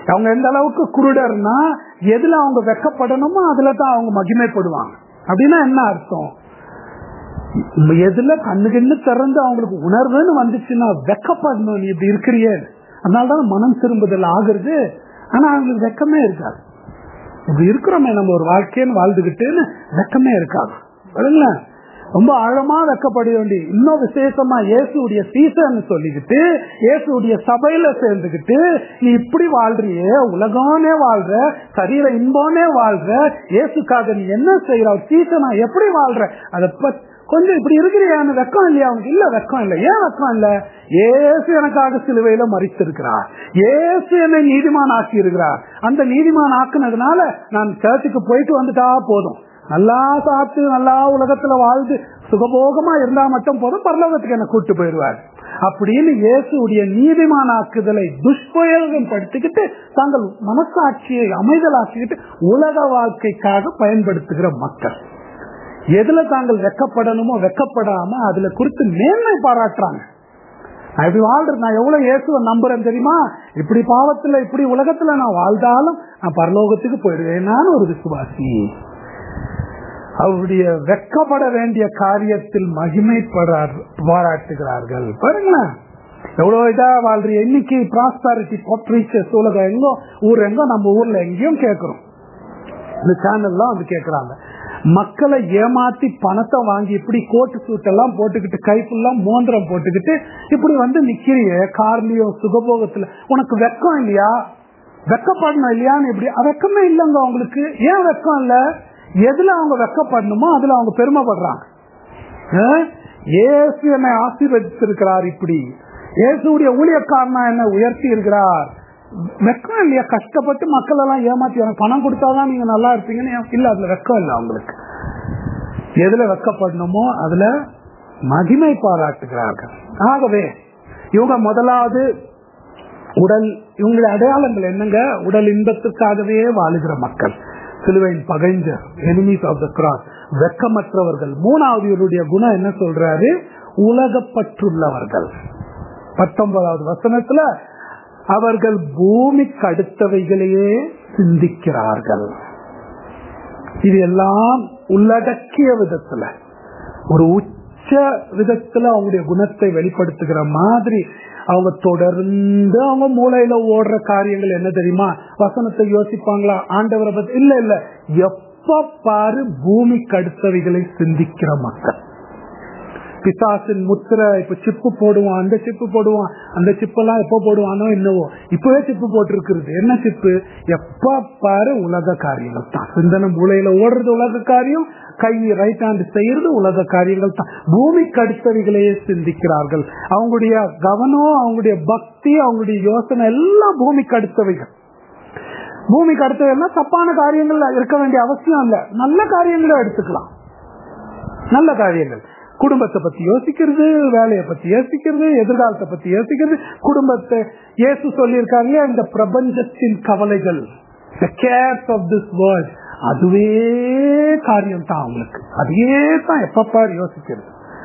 அவங்க எந்த அளவுக்கு குருடர்னா எதுல அவங்க வெக்கப்படணுமோ அதுல தான் அவங்க மகிமைப்படுவாங்க அப்படின்னா என்ன அர்த்தம் எதுல கண்ணு கண்ணு திறந்து அவங்களுக்கு உணர்வுன்னு வந்துச்சுன்னா வெக்கப்படணும் நீ இப்படி இருக்கிறியே அதனாலதான் மனம் திரும்புதல் ஆகுறது ஆனா அவங்களுக்கு வெக்கமே இருக்காது இப்படி இருக்கிறோமே நம்ம ஒரு வாழ்க்கைன்னு வாழ்ந்துகிட்டுன்னு வெக்கமே இருக்காது பாருங்களேன் ரொம்ப ஆழமா வெக்கப்பட வேண்டி இன்னும் விசேஷமா இயேசுடைய சீசன் சொல்லிக்கிட்டு இயேசுடைய சபையில சேர்ந்துக்கிட்டு நீ இப்படி வாழ்றியே உலகம்னே வாழ்ற சரீர இன்பம்னே வாழ்ற இயேசுக்காக நீ என்ன செய்யற சீசனா எப்படி வாழ்ற அதை பத்தி கொஞ்சம் இப்படி இருக்கிறியான்னு வெக்கம் இல்லையா அவனுக்கு இல்ல வெக்கம் இல்ல ஏன் வெக்கம் இல்ல ஏசு எனக்காக சிலுவையில மறித்திருக்கிறார் ஏசு என்னை நீதிமான் ஆக்கி இருக்கிறார் அந்த நீதிமான் ஆக்குனதுனால நான் சர்ச்சுக்கு போயிட்டு வந்துட்டா போதும் நல்லா சாப்பிட்டு நல்லா உலகத்துல வாழ்ந்து சுகபோகமா இருந்தா மட்டும் போதும் பரலோகத்துக்கு என்ன கூட்டு போயிடுவார் அப்படின்னு இயேசுடைய நீதிமானாக்குதலை துஷ்பயோகம் படுத்திக்கிட்டு தாங்கள் மனசாட்சியை அமைதலாக்கிக்கிட்டு உலக வாழ்க்கைக்காக பயன்படுத்துகிற மக்கள் எதுல தாங்கள் வெக்கப்படணுமோ வெக்கப்படாம அதுல குறித்து மேன்மை பாராட்டுறாங்க நான் இப்படி வாழ்றேன் நான் எவ்வளவு இயேசுவை நம்புறேன் தெரியுமா இப்படி பாவத்துல இப்படி உலகத்துல நான் வாழ்ந்தாலும் நான் பரலோகத்துக்கு போயிடுவேன் நான் ஒரு விசுவாசி அவருடைய வெக்கப்பட வேண்டிய காரியத்தில் மகிமை பாராட்டுகிறார்கள் பாருங்களேன் எவ்வளவு இதா வாழ்றீங்க இன்னைக்கு ப்ராஸ்பாரிட்டி ப்ரீச்சர்ஸ் உலகம் எங்கோ ஊர் எங்கோ நம்ம ஊர்ல எங்கேயும் கேட்கிறோம் இந்த சேனல்லாம் வந்து கேக்குறாங்க மக்களை ஏமாத்தி பணத்தை வாங்கி இப்படி கோட்டு சூட்டெல்லாம் போட்டுக்கிட்டு கைப்புல்லாம் மோந்திரம் போட்டுக்கிட்டு இப்படி வந்து நிக்கிறிய கார்லயோ சுகபோகத்துல உனக்கு வெக்கம் இல்லையா வெக்கப்படணும் இல்லையான்னு இப்படி வெக்கமே இல்லைங்க அவங்களுக்கு ஏன் வெக்கம் இல்ல எதுல அவங்க வெக்கப்படணுமோ அதுல அவங்க பெருமைப்படுறாங்க ஏசு என்னை ஆசீர்வதித்திருக்கிறார் இப்படி இயேசுடைய ஊழியக்காரனா என்ன உயர்த்தி இருக்கிறார் வெக்கம் இல்லையா கஷ்டப்பட்டு மக்கள் எல்லாம் ஏமாத்தி எனக்கு பணம் கொடுத்தாதான் நீங்க நல்லா இருப்பீங்கன்னு இல்ல அதுல வெக்கம் இல்லை அவங்களுக்கு எதுல வெக்கப்படணுமோ அதுல மகிமை பாராட்டுகிறார்கள் ஆகவே இவங்க முதலாவது உடல் இவங்களுடைய அடையாளங்கள் என்னங்க உடல் இன்பத்துக்காகவே வாழுகிற மக்கள் சிலுவையின் பகைஞ்சர் எனிமீஸ் ஆஃப் த கிராஸ் வெக்கமற்றவர்கள் மூணாவது இவருடைய குணம் என்ன சொல்றாரு உலகப்பற்றுள்ளவர்கள் பத்தொன்பதாவது வசனத்துல அவர்கள் பூமிக்கு அடுத்தவைகளையே சிந்திக்கிறார்கள் இது எல்லாம் உள்ளடக்கிய விதத்துல ஒரு உச்ச விதத்துல அவங்களுடைய குணத்தை வெளிப்படுத்துகிற மாதிரி அவங்க தொடர்ந்து அவங்க மூளையில ஓடுற காரியங்கள் என்ன தெரியுமா வசனத்தை யோசிப்பாங்களா ஆண்டவரை பத்தி இல்ல இல்ல எப்ப பாரு பூமிக்கு அடுத்தவைகளை சிந்திக்கிற மக்கள் பிசாசின் முத்திரை இப்ப சிப்பு போடுவான் அந்த சிப்பு போடுவான் அந்த சிப்பெல்லாம் எப்ப போடுவானோ என்னவோ இப்பவே சிப்பு போட்டிருக்கிறது என்ன சிப்பு எப்ப பாரு உலக காரியங்கள் தான் சிந்தனை மூலையில ஓடுறது உலக காரியம் கை ரைட் ஹேண்ட் செய்யறது உலக காரியங்கள் தான் பூமிக்கு அடுத்தவைகளையே சிந்திக்கிறார்கள் அவங்களுடைய கவனம் அவங்களுடைய பக்தி அவங்களுடைய யோசனை எல்லாம் பூமிக்கு அடுத்தவைகள் பூமிக்கு அடுத்தவைகள்னா தப்பான காரியங்கள் இருக்க வேண்டிய அவசியம் இல்ல நல்ல காரியங்களை எடுத்துக்கலாம் நல்ல காரியங்கள் குடும்பத்தை பத்தி யோசிக்கிறது வேலையை பத்தி யோசிக்கிறது எதிர்காலத்தை பத்தி யோசிக்கிறது குடும்பத்தை இயேசு சொல்லியிருக்காங்க இந்த பிரபஞ்சத்தின் கவலைகள் the cares of this world அதுவே காரியம் தான் அவங்களுக்கு அதையே தான் எப்பப்பாரு யோசிக்கிறது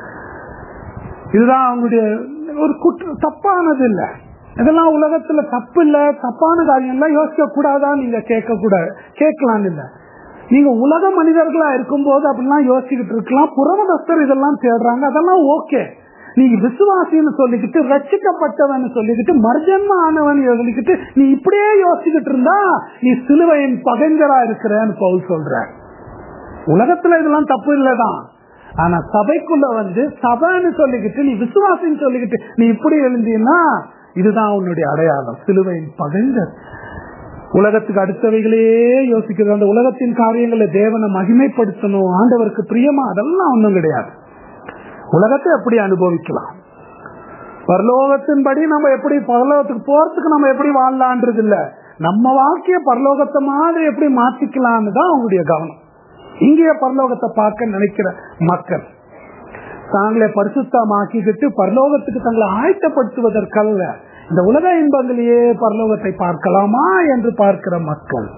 இதுதான் அவங்களுடைய ஒரு குற்ற தப்பானது இல்ல இதெல்லாம் உலகத்துல தப்பு இல்ல தப்பான காரியம் எல்லாம் யோசிக்க கூடாதா நீங்க கேட்க கூடாது கேட்கலாம் இல்ல நீங்க உலக மனிதர்களா இருக்கும் போது அப்படிலாம் யோசிச்சுக்கிட்டு இருக்கலாம் புறமதஸ்தர் இதெல்லாம் தேடுறாங்க அதெல்லாம் ஓகே நீங்க விசுவாசின்னு சொல்லிக்கிட்டு ரட்சிக்கப்பட்டவன் சொல்லிக்கிட்டு மர்ஜன்ம ஆனவன் சொல்லிக்கிட்டு நீ இப்படியே யோசிச்சுக்கிட்டு இருந்தா நீ சிலுவையின் பகைஞரா இருக்கிறன்னு பவுல் சொல்ற உலகத்துல இதெல்லாம் தப்பு இல்லதான் ஆனா சபைக்குள்ள வந்து சபைன்னு சொல்லிக்கிட்டு நீ விசுவாசின்னு சொல்லிக்கிட்டு நீ இப்படி எழுந்தீன்னா இதுதான் உன்னுடைய அடையாளம் சிலுவையின் பகைஞர் உலகத்துக்கு அடுத்தவைகளையே யோசிக்கிறது அந்த உலகத்தின் காரியங்களை தேவனை மகிமைப்படுத்தணும் ஆண்டவருக்கு பிரியமா அதெல்லாம் ஒண்ணும் கிடையாது உலகத்தை எப்படி அனுபவிக்கலாம் பரலோகத்தின்படி நம்ம எப்படி பரலோகத்துக்கு போறதுக்கு நம்ம எப்படி வாழலான்றது இல்ல நம்ம வாழ்க்கைய பரலோகத்தை மாதிரி எப்படி மாத்திக்கலாம்னு தான் அவங்களுடைய கவனம் இங்கேயே பரலோகத்தை பார்க்க நினைக்கிற மக்கள் தாங்களே பரிசுத்தமாக்கிக்கிட்டு பரலோகத்துக்கு தங்களை ஆயத்தப்படுத்துவதற்கல்ல இந்த உலக இன்பங்களிலே பரலோகத்தை பார்க்கலாமா என்று பார்க்கிற மக்கள்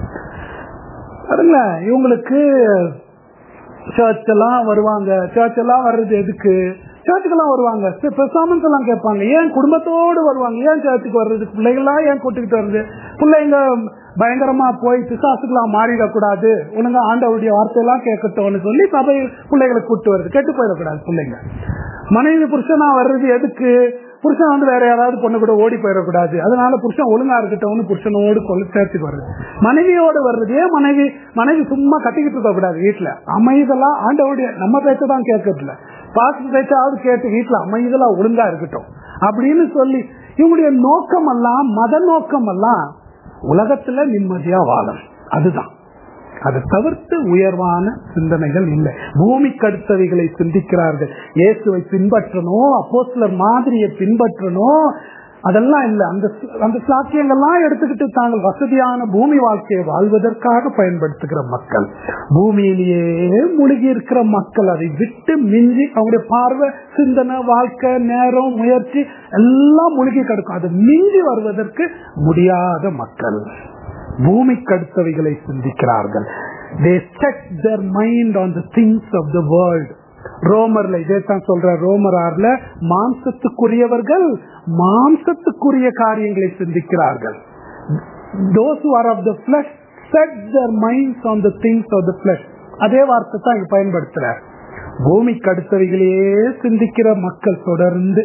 பாருங்களேன் இவங்களுக்கு சர்ச் எல்லாம் வருவாங்க சர்ச் எல்லாம் வர்றது எதுக்கு சர்ச்சுக்கெல்லாம் வருவாங்க பெர்ஃபார்மன்ஸ் எல்லாம் கேட்பாங்க ஏன் குடும்பத்தோடு வருவாங்க ஏன் சர்ச்சுக்கு வர்றது பிள்ளைகள்லாம் ஏன் கூட்டிக்கிட்டு வருது பிள்ளைங்க பயங்கரமா போய் பிசாசுக்கெல்லாம் மாறிடக்கூடாது ஒழுங்கா ஆண்டவருடைய வார்த்தையெல்லாம் கேட்கட்டும்னு சொல்லி சபை பிள்ளைகளை கூட்டு வருது கெட்டு போயிடக்கூடாது பிள்ளைங்க மனைவி புருஷனா வர்றது எதுக்கு புருஷன் வந்து வேற யாராவது பொண்ணு கூட ஓடி போயிடக்கூடாது அதனால புருஷன் ஒழுங்கா இருக்கட்டும்னு புருஷனோடு கொண்டு சேர்த்துக்கு வருது மனைவியோடு வர்றது ஏன் மனைவி மனைவி சும்மா கட்டிக்கிட்டு இருக்க கூடாது வீட்டுல அமைதலா ஆண்டவருடைய நம்ம பேச்சதான் கேட்கறதுல பாஸ்ட் பேச்சாவது கேட்டு வீட்டுல அமைதலா ஒழுங்கா இருக்கட்டும் அப்படின்னு சொல்லி இவங்களுடைய நோக்கம் எல்லாம் மத நோக்கம் எல்லாம் உலகத்துல நிம்மதியா வாழும் அதுதான் அதை தவிர்த்து உயர்வான சிந்தனைகள் இல்லை பூமிக்கு அடுத்தவைகளை சிந்திக்கிறார்கள் இயேசுவை பின்பற்றணும் அப்போ சிலர் மாதிரியை பின்பற்றணும் அதெல்லாம் இல்லை அந்த அந்த சாக்கியங்கள்லாம் எடுத்துக்கிட்டு தாங்கள் வசதியான பூமி வாழ்க்கையை வாழ்வதற்காக பயன்படுத்துகிற மக்கள் பூமியிலேயே மூழ்கி இருக்கிற மக்கள் அதை விட்டு மிஞ்சி அவங்களுடைய பார்வை சிந்தனை வாழ்க்கை நேரம் முயற்சி எல்லாம் மூழ்கி கிடக்கும் அது மிஞ்சி வருவதற்கு முடியாத மக்கள் பூமிக்கு அடுத்தவைகளை சிந்திக்கிறார்கள் they set their mind on the things of the world ரோமர்ல இதைத்தான் சொல்ற ரோமர் ஆறுல மாம்சத்துக்குரியவர்கள் மாம்சத்துக்குரிய காரியங்களை சிந்திக்கிறார்கள் those who are of the flesh set their minds on the things of the flesh அதே வார்த்தை தான் இங்க பயன்படுத்துறார் பூமிக்கு அடுத்தவைகளையே சிந்திக்கிற மக்கள் தொடர்ந்து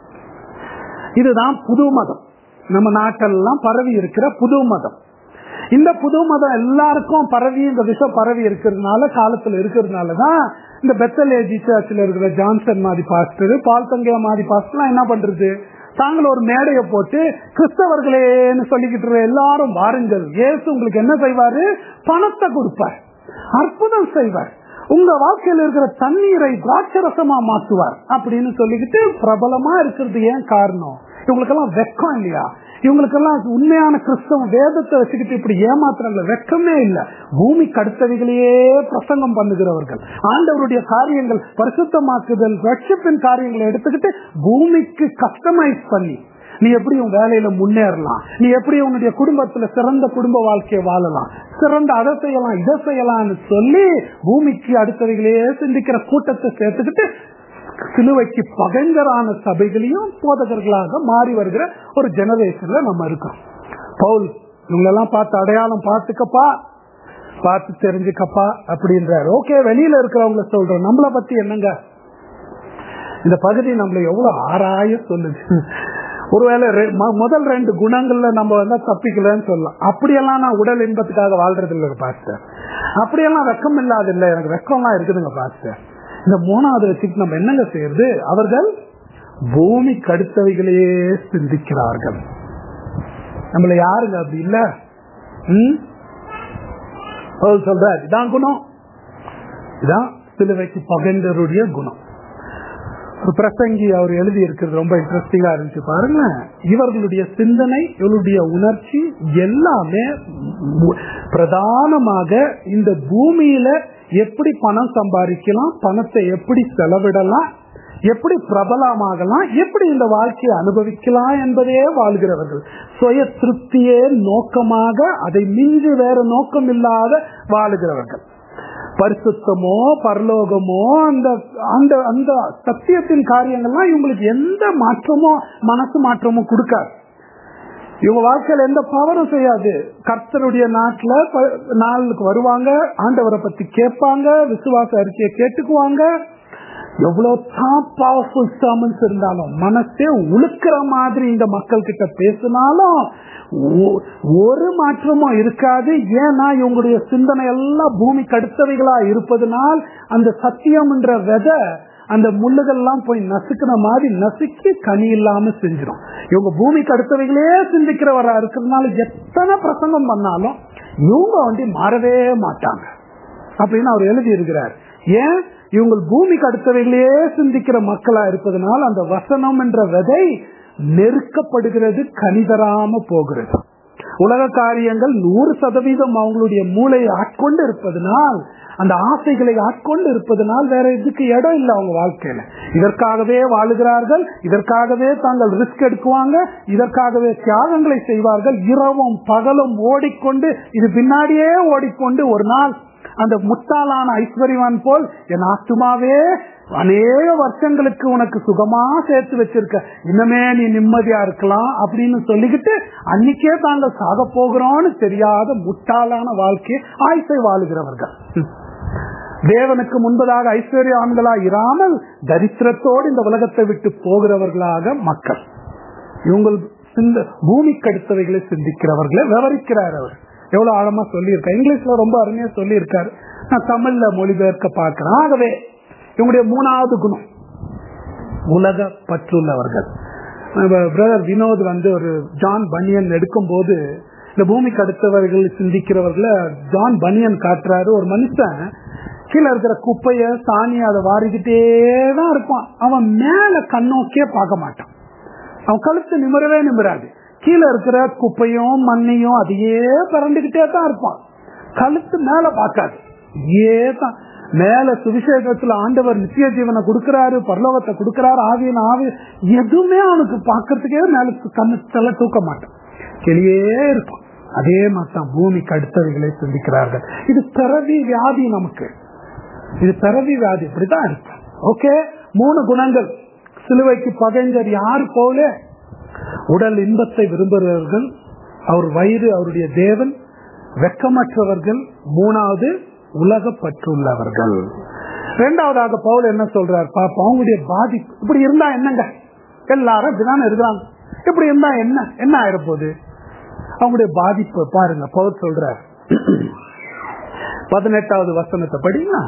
இதுதான் புது மதம் நம்ம நாட்டெல்லாம் பரவி இருக்கிற புது மதம் இந்த புது மதம் எல்லாருக்கும் பரவி இந்த விஷம் பரவி இருக்கிறதுனால காலத்துல இருக்கிறதுனாலதான் இந்த பெத்தலேஜி சர்ச்சில் இருக்கிற ஜான்சன் மாதிரி பாஸ்டர் பால் தங்கையா மாதிரி பாஸ்டர் என்ன பண்றது தாங்கள் ஒரு மேடையை போட்டு கிறிஸ்தவர்களேன்னு சொல்லிக்கிட்டு எல்லாரும் வாருங்கள் ஏசு உங்களுக்கு என்ன செய்வாரு பணத்தை கொடுப்பார் அற்புதம் செய்வார் உங்க வாழ்க்கையில் இருக்கிற தண்ணீரை திராட்சரசமா மாற்றுவார் அப்படின்னு சொல்லிக்கிட்டு பிரபலமா இருக்கிறது ஏன் காரணம் இவங்களுக்கெல்லாம் வெக்கம் இல்லையா இவங்களுக்கெல்லாம் உண்மையான கிறிஸ்தவம் வேதத்தை வச்சுக்கிட்டு இப்படி ஏமாத்துறாங்க வெக்கமே இல்ல பூமி கடுத்தவைகளையே பிரசங்கம் பண்ணுகிறவர்கள் ஆண்டவருடைய காரியங்கள் பரிசுத்தமாக்குதல் ரட்சிப்பின் காரியங்களை எடுத்துக்கிட்டு பூமிக்கு கஸ்டமைஸ் பண்ணி நீ எப்படி உன் வேலையில முன்னேறலாம் நீ எப்படி உன்னுடைய குடும்பத்துல சிறந்த குடும்ப வாழ்க்கையை வாழலாம் சிறந்த அதை செய்யலாம் இதை செய்யலாம்னு சொல்லி பூமிக்கு அடுத்தவைகளையே சிந்திக்கிற கூட்டத்தை சேர்த்துக்கிட்டு சிலுவைக்கு பகைஞரான சபைகளையும் போதகர்களாக மாறி வருகிற ஒரு ஜெனரேஷன்ல நம்ம இருக்கோம் பவுல் இவங்களெல்லாம் பார்த்து அடையாளம் பார்த்துக்கப்பா பார்த்து தெரிஞ்சுக்கப்பா அப்படின்றாரு ஓகே வெளியில இருக்கிறவங்கள சொல்றோம் நம்மளை பத்தி என்னங்க இந்த பகுதி நம்மள எவ்வளவு ஆராய சொல்லுது ஒருவேளை முதல் ரெண்டு குணங்கள்ல நம்ம வந்து தப்பிக்கலன்னு சொல்லலாம் அப்படியெல்லாம் நான் உடல் இன்பத்துக்காக வாழ்றது இல்லை பாஸ்டர் அப்படியெல்லாம் வெக்கம் இல்லாத இல்லை எனக்கு வெக்கம்லாம் இருக்குதுங்க பாஸ்டர் இந்த மூணாவது வச்சுட்டு நம்ம என்னங்க செய்யறது அவர்கள் பூமி கடுத்தவைகளையே சிந்திக்கிறார்கள் நம்மள யாருங்க அப்படி இல்ல சொல்ற இதான் குணம் இதான் சிலுவைக்கு பகண்டருடைய குணம் ஒரு பிரசங்கி அவர் எழுதி இருக்கிறது ரொம்ப இன்ட்ரெஸ்டிங்கா இருந்துச்சு பாருங்க இவர்களுடைய சிந்தனை இவருடைய உணர்ச்சி எல்லாமே பிரதானமாக இந்த பூமியில எப்படி பணம் சம்பாதிக்கலாம் பணத்தை எப்படி செலவிடலாம் எப்படி பிரபலமாகலாம் எப்படி இந்த வாழ்க்கையை அனுபவிக்கலாம் என்பதே வாழ்கிறவர்கள் சுய திருப்தியே நோக்கமாக அதை மிஞ்சி வேற நோக்கம் இல்லாத வாழுகிறவர்கள் பரிசுத்தமோ பரலோகமோ அந்த அந்த அந்த சத்தியத்தின் காரியங்கள்லாம் இவங்களுக்கு எந்த மாற்றமோ மனசு மாற்றமோ கொடுக்காது இவங்க வாழ்க்கையில எந்த பவரும் செய்யாது கர்த்தருடைய நாட்டுல நாளுக்கு வருவாங்க ஆண்டவரை பத்தி கேட்பாங்க விசுவாச அறிக்கையை கேட்டுக்குவாங்க எவ்வளவு தான் பவர்ஃபுல் சர்மன்ஸ் இருந்தாலும் மனசே உழுக்கிற மாதிரி இந்த மக்கள் கிட்ட பேசினாலும் ஒரு மாற்றமும் இருக்காது ஏன்னா இவங்களுடைய சிந்தனை எல்லாம் பூமிக்கு அடுத்தவைகளா இருப்பதனால் அந்த சத்தியம் என்ற விதை அந்த முள்ளுகள்லாம் போய் நசுக்கிற மாதிரி நசுக்கி கனி இல்லாம செஞ்சிடும் இவங்க பூமிக்கு அடுத்தவைகளே சிந்திக்கிறவரா இருக்கிறதுனால எத்தனை பிரசங்கம் பண்ணாலும் இவங்க வந்து மாறவே மாட்டாங்க அப்படின்னு அவர் எழுதி இருக்கிறார் ஏன் இவங்க பூமிக்கு அடுத்தவைகளே சிந்திக்கிற மக்களா இருப்பதனால் அந்த வசனம் என்ற விதை நெருக்கப்படுகிறது கனிதராம போகிறது உலக காரியங்கள் நூறு சதவீதம் அவங்களுடைய மூளையை ஆட்கொண்டு இருப்பதனால் அந்த ஆசைகளை ஆட்கொண்டு இருப்பதனால் வேற இதுக்கு இடம் இல்லை அவங்க வாழ்க்கையில இதற்காகவே வாழுகிறார்கள் இதற்காகவே தாங்கள் ரிஸ்க் எடுக்குவாங்க இதற்காகவே தியாகங்களை செய்வார்கள் இரவும் பகலும் ஓடிக்கொண்டு இது பின்னாடியே ஓடிக்கொண்டு ஒரு நாள் அந்த முத்தாளான ஐஸ்வர்யவான் போல் என் ஆத்துமாவே அநேக வருஷங்களுக்கு உனக்கு சுகமா சேர்த்து வச்சிருக்க இன்னமே நீ நிம்மதியா இருக்கலாம் அப்படின்னு சொல்லிக்கிட்டு அன்னைக்கே தாங்க சாக போகிறோம்னு தெரியாத முட்டாளான வாழ்க்கையை ஆய்சை வாழுகிறவர்கள் தேவனுக்கு முன்பதாக ஐஸ்வர்யான்களா இராமல் தரித்திரத்தோடு இந்த உலகத்தை விட்டு போகிறவர்களாக மக்கள் இவங்க சிந்த பூமிக்கு அடுத்தவைகளை சிந்திக்கிறவர்களை விவரிக்கிறார் அவர் எவ்வளவு ஆழமா சொல்லியிருக்காரு இங்கிலீஷ்ல ரொம்ப அருமையா சொல்லியிருக்காரு நான் தமிழ்ல மொழிபெயர்க்க பார்க்கிறேன் ஆகவே இவங்களுடைய மூணாவது குணம் உலக பற்றுள்ளவர்கள் பிரதர் வினோத் வந்து ஒரு ஜான் பனியன் எடுக்கும் போது இந்த பூமிக்கு அடுத்தவர்கள் சிந்திக்கிறவர்களை ஜான் பனியன் காட்டுறாரு ஒரு மனுஷன் கீழே இருக்கிற குப்பைய சாணியை அதை வாரிக்கிட்டே தான் இருப்பான் அவன் மேல கண்ணோக்கியே பார்க்க மாட்டான் அவன் கழுத்து நிமிரவே நிமிராது கீழே இருக்கிற குப்பையும் மண்ணையும் அதையே பறந்துகிட்டே தான் இருப்பான் கழுத்து மேல பார்க்காது ஏ தான் மேல சுவிசேஷத்துல ஆண்டவர் நித்திய ஜீவனை கொடுக்கிறாரு பரலோகத்தை கொடுக்கிறாரு ஆவியன் ஆவி எதுவுமே அவனுக்கு பார்க்கறதுக்கே மேல கண்ணு தலை தூக்க மாட்டான் கெளியே இருப்பான் அதே மாதிரி பூமிக்கு அடுத்தவைகளை சிந்திக்கிறார்கள் இது பிறவி வியாதி நமக்கு இது பிறவி வியாதி இப்படிதான் இருக்கு ஓகே மூணு குணங்கள் சிலுவைக்கு பகைஞர் யாரு போல உடல் இன்பத்தை விரும்புகிறவர்கள் அவர் வயிறு அவருடைய தேவன் வெக்கமற்றவர்கள் மூணாவது உலக பற்றுள்ளவர்கள் இரண்டாவதாக பவுல் என்ன சொல்றார் பாப்பா அவங்களுடைய பாதிப்பு இப்படி இருந்தா என்னங்க எல்லாரும் இப்படிதானே இருக்கிறாங்க இப்படி இருந்தா என்ன என்ன ஆயிரப்போகுது அவங்களுடைய பாதிப்பு பாருங்க பவுல் சொல்றார் பதினெட்டாவது வசனத்தை படிங்களா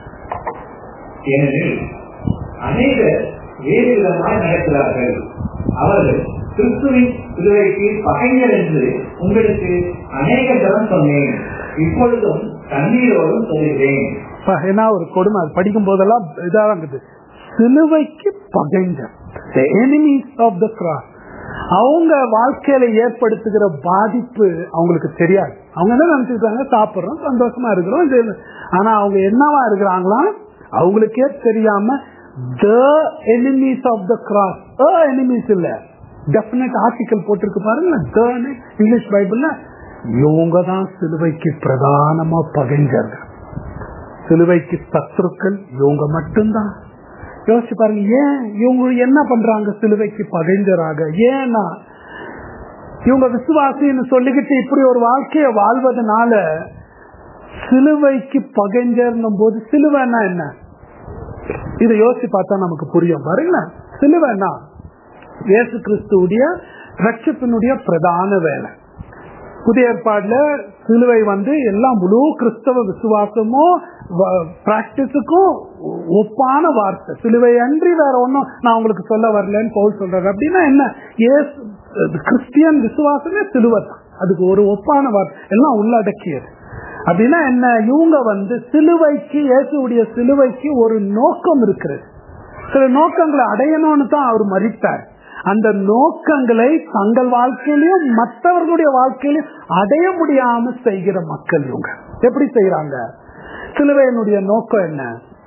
ஏனெனில் அநேகர் வேறு விதமாய் நடக்கிறார்கள் அவர்கள் கிறிஸ்துவின் சிலுவைக்கு பகைஞர் என்று உங்களுக்கு அநேக தரம் சொன்னேன் இப்பொழுதும் தண்ணீரோடும் சொல்கிறேன் ஏன்னா ஒரு கொடுமை அது படிக்கும் போதெல்லாம் இதாக இருக்குது சிலுவைக்கு பகைஞர் எனிமீஸ் ஆஃப் த கிராஸ் அவங்க வாழ்க்கையில ஏற்படுத்துகிற பாதிப்பு அவங்களுக்கு தெரியாது அவங்க என்ன நினைச்சிருக்காங்க சாப்பிடுறோம் சந்தோஷமா இருக்கிறோம் ஆனா அவங்க என்னவா இருக்கிறாங்களா அவங்களுக்கே தெரியாம the enemies of the cross enemies இல்ல டெபினட் ஆர்டிக்கல் போட்டிருக்கு பாருங்க தன்னு இங்கிலீஷ் பைபிள்ல இவங்க தான் சிலுவைக்கு பிரதானமா பகைஞர்கள் சிலுவைக்கு சத்துருக்கள் இவங்க மட்டும்தான் யோசிச்சு பாருங்க ஏன் இவங்க என்ன பண்றாங்க சிலுவைக்கு பகைஞராக ஏன்னா இவங்க விசுவாசின்னு சொல்லிக்கிட்டு இப்படி ஒரு வாழ்க்கையை வாழ்வதனால சிலுவைக்கு பகைஞர்னும் போது சிலுவைன்னா என்ன இதை யோசிச்சு பார்த்தா நமக்கு புரியும் பாருங்க சிலுவைன்னா இயேசு கிறிஸ்துடைய ரட்சத்தினுடைய பிரதான வேலை புதிய ஏற்பாடுல சிலுவை வந்து எல்லா முழு கிறிஸ்தவ விசுவாசமும் பிராக்டிஸுக்கும் ஒப்பான வார்த்தை சிலுவை அன்றி வேற ஒன்னும் நான் உங்களுக்கு சொல்ல வரலன்னு பவுல் சொல்றாரு அப்படின்னா என்ன ஏசு கிறிஸ்டியன் விசுவாசமே சிலுவை தான் அதுக்கு ஒரு ஒப்பான வார்த்தை எல்லாம் உள்ளடக்கியது அப்படின்னா என்ன இவங்க வந்து சிலுவைக்கு இயேசுடைய சிலுவைக்கு ஒரு நோக்கம் இருக்கிறது சில நோக்கங்களை அடையணும்னு தான் அவர் மறித்தார் அந்த நோக்கங்களை தங்கள் வாழ்க்கையிலையும் மற்றவர்களுடைய வாழ்க்கையிலையும் அடைய முடியாம செய்கிற மக்கள் இவங்க எப்படி செய்யறாங்க சிலுவையனுடைய நோக்கம் என்ன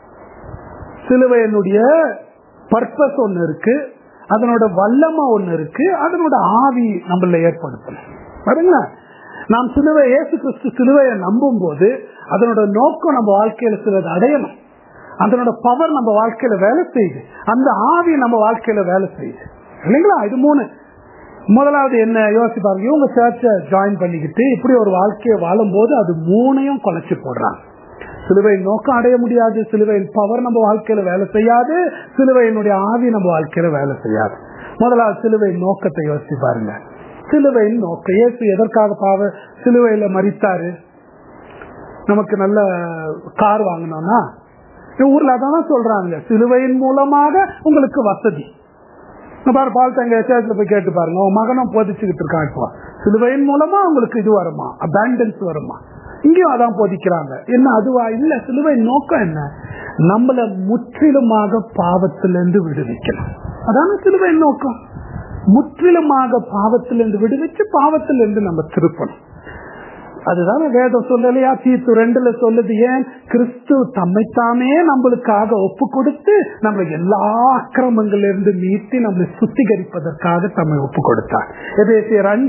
சிலுவையனுடைய பர்பஸ் ஒண்ணு இருக்கு அதனோட வல்லமை ஒண்ணு இருக்கு அதனோட ஆவி நம்மள ஏற்படுத்தணும் பாருங்களா நாம் சிலுவை இயேசு கிறிஸ்து சிலுவையை நம்பும் போது அதனோட நோக்கம் நம்ம வாழ்க்கையில சிலது அடையணும் அதனோட பவர் நம்ம வாழ்க்கையில வேலை செய்யுது அந்த ஆவி நம்ம வாழ்க்கையில வேலை செய்யுது இல்லைங்களா இது மூணு முதலாவது என்ன யோசிப்பாங்க இவங்க சர்ச்சை ஜாயின் பண்ணிக்கிட்டு இப்படி ஒரு வாழ்க்கையை வாழும் போது அது மூணையும் குலைச்சு போடுறாங்க சிலுவையின் நோக்கம் அடைய முடியாது சிலுவையின் பவர் நம்ம வாழ்க்கையில வேலை செய்யாது சிலுவையினுடைய ஆவி நம்ம வாழ்க்கையில வேலை செய்யாது முதலாவது சிலுவையின் நோக்கத்தை யோசிச்சு பாருங்க சிலுவையின் நோக்கம் இயேசு எதற்காக பாவ சிலுவையில மறித்தாரு நமக்கு நல்ல கார் வாங்கணும்னா ஊர்ல அதான் சொல்றாங்க சிலுவையின் மூலமாக உங்களுக்கு வசதி பாரு பால் தங்க சேர்த்துல போய் கேட்டு பாருங்க உன் மகனும் போதிச்சுக்கிட்டு இருக்கான் இப்போ சிலுவையின் மூலமா உங்களுக்கு இது வருமா அபேண்டன்ஸ் வருமா இங்கேயும் அதான் போதிக்கிறாங்க என்ன அதுவா இல்ல சிலுவை நோக்கம் என்ன நம்மள முற்றிலுமாக பாவத்திலிருந்து விடுவிக்கணும் அதான சிலுவை நோக்கம் முற்றிலுமாக பாவத்திலிருந்து விடுவிச்சு பாவத்திலிருந்து நம்ம திருப்பணும் அதுதான் வேதம் சொல்லலையா தீர்த்து ரெண்டுல சொல்லுது ஏன் கிறிஸ்து தம்மைத்தாமே நம்மளுக்காக ஒப்பு கொடுத்து நம்ம எல்லா அக்கிரமங்கள்ல இருந்து மீட்டி நம்மளை சுத்திகரிப்பதற்காக தம்மை ஒப்பு கொடுத்தார் எதேசியர் அஞ்சு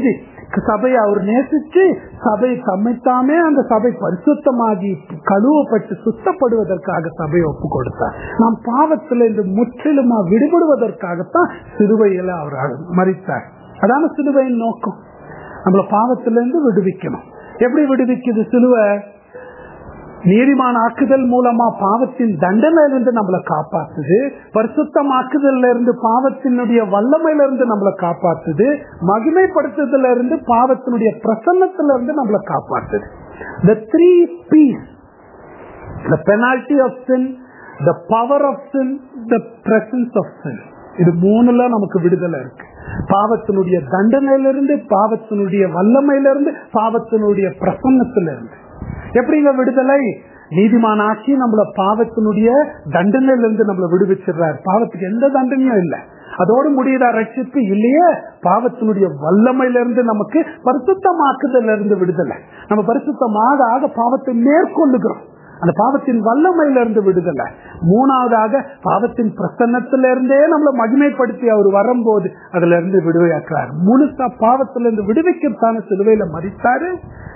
சபையை அவர் நேசிச்சு சபை தம்மைத்தாமே அந்த சபை பரிசுத்தமாகி கழுவப்பட்டு சுத்தப்படுவதற்காக சபையை ஒப்பு கொடுத்தார் நாம் பாவத்தில் இருந்து முற்றிலுமா விடுபடுவதற்காகத்தான் சிலுவையில அவர் மறித்தார் அதான சிலுவையின் நோக்கம் நம்மள பாவத்திலிருந்து விடுவிக்கணும் எப்படி விடுவிக்குது சிலுவை நீதிமான ஆக்குதல் மூலமா பாவத்தின் தண்டனையிலிருந்து நம்மளை காப்பாத்துது பரிசுத்தமாக்குதல்ல இருந்து பாவத்தினுடைய வல்லமையில இருந்து நம்மளை காப்பாத்துது மகிமைப்படுத்துதல இருந்து பாவத்தினுடைய பிரசன்னத்துல இருந்து நம்மளை காப்பாத்துது the three peace the penalty of sin the power of sin the presence of sin இது மூணுல நமக்கு விடுதலை இருக்கு பாவத்தினுடைய தண்டனையிலிருந்து பாவத்தினுடைய வல்லமையிலிருந்து பாவத்தினுடைய பிரசன்னத்திலிருந்து எப்படிங்க விடுதலை நீதிமான ஆட்சி நம்மள பாவத்தினுடைய தண்டனையில இருந்து நம்மள விடுவிச்சிடுறாரு பாவத்துக்கு எந்த தண்டனையும் இல்லை அதோடு முடியுதா ரட்சிப்பு இல்லையே பாவத்தினுடைய வல்லமையில இருந்து நமக்கு பரிசுத்தமாக்குதல இருந்து விடுதலை நம்ம பரிசுத்தமாக ஆக பாவத்தை மேற்கொள்ளுகிறோம் அந்த பாவத்தின் வல்லமையில இருந்து விடுதலை மூணாவதாக பாவத்தின் பிரசன்னத்திலிருந்தே நம்மளை மகிமைப்படுத்தி அவர் வரும்போது அதுல இருந்து விடுவையாக்குறாரு முழுசா பாவத்திலிருந்து விடுவிக்கத்தான சிலுவையில மறித்தாரு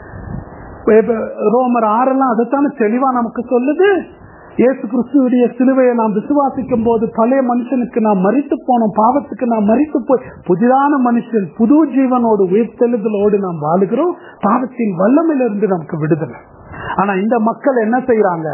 ரோமர் ஆறெல்லாம் அதைத்தானே தெளிவா நமக்கு சொல்லுது இயேசு கிறிஸ்துடைய சிலுவையை நாம் விசுவாசிக்கும் போது பழைய மனுஷனுக்கு நாம் மறித்து போனோம் பாவத்துக்கு நாம் மறித்து போய் புதிதான மனுஷன் புது ஜீவனோடு உயிர்த்தெழுதலோடு நாம் வாழுகிறோம் பாவத்தின் வல்லமையிலிருந்து நமக்கு விடுதலை ஆனா இந்த மக்கள் என்ன செய்யறாங்க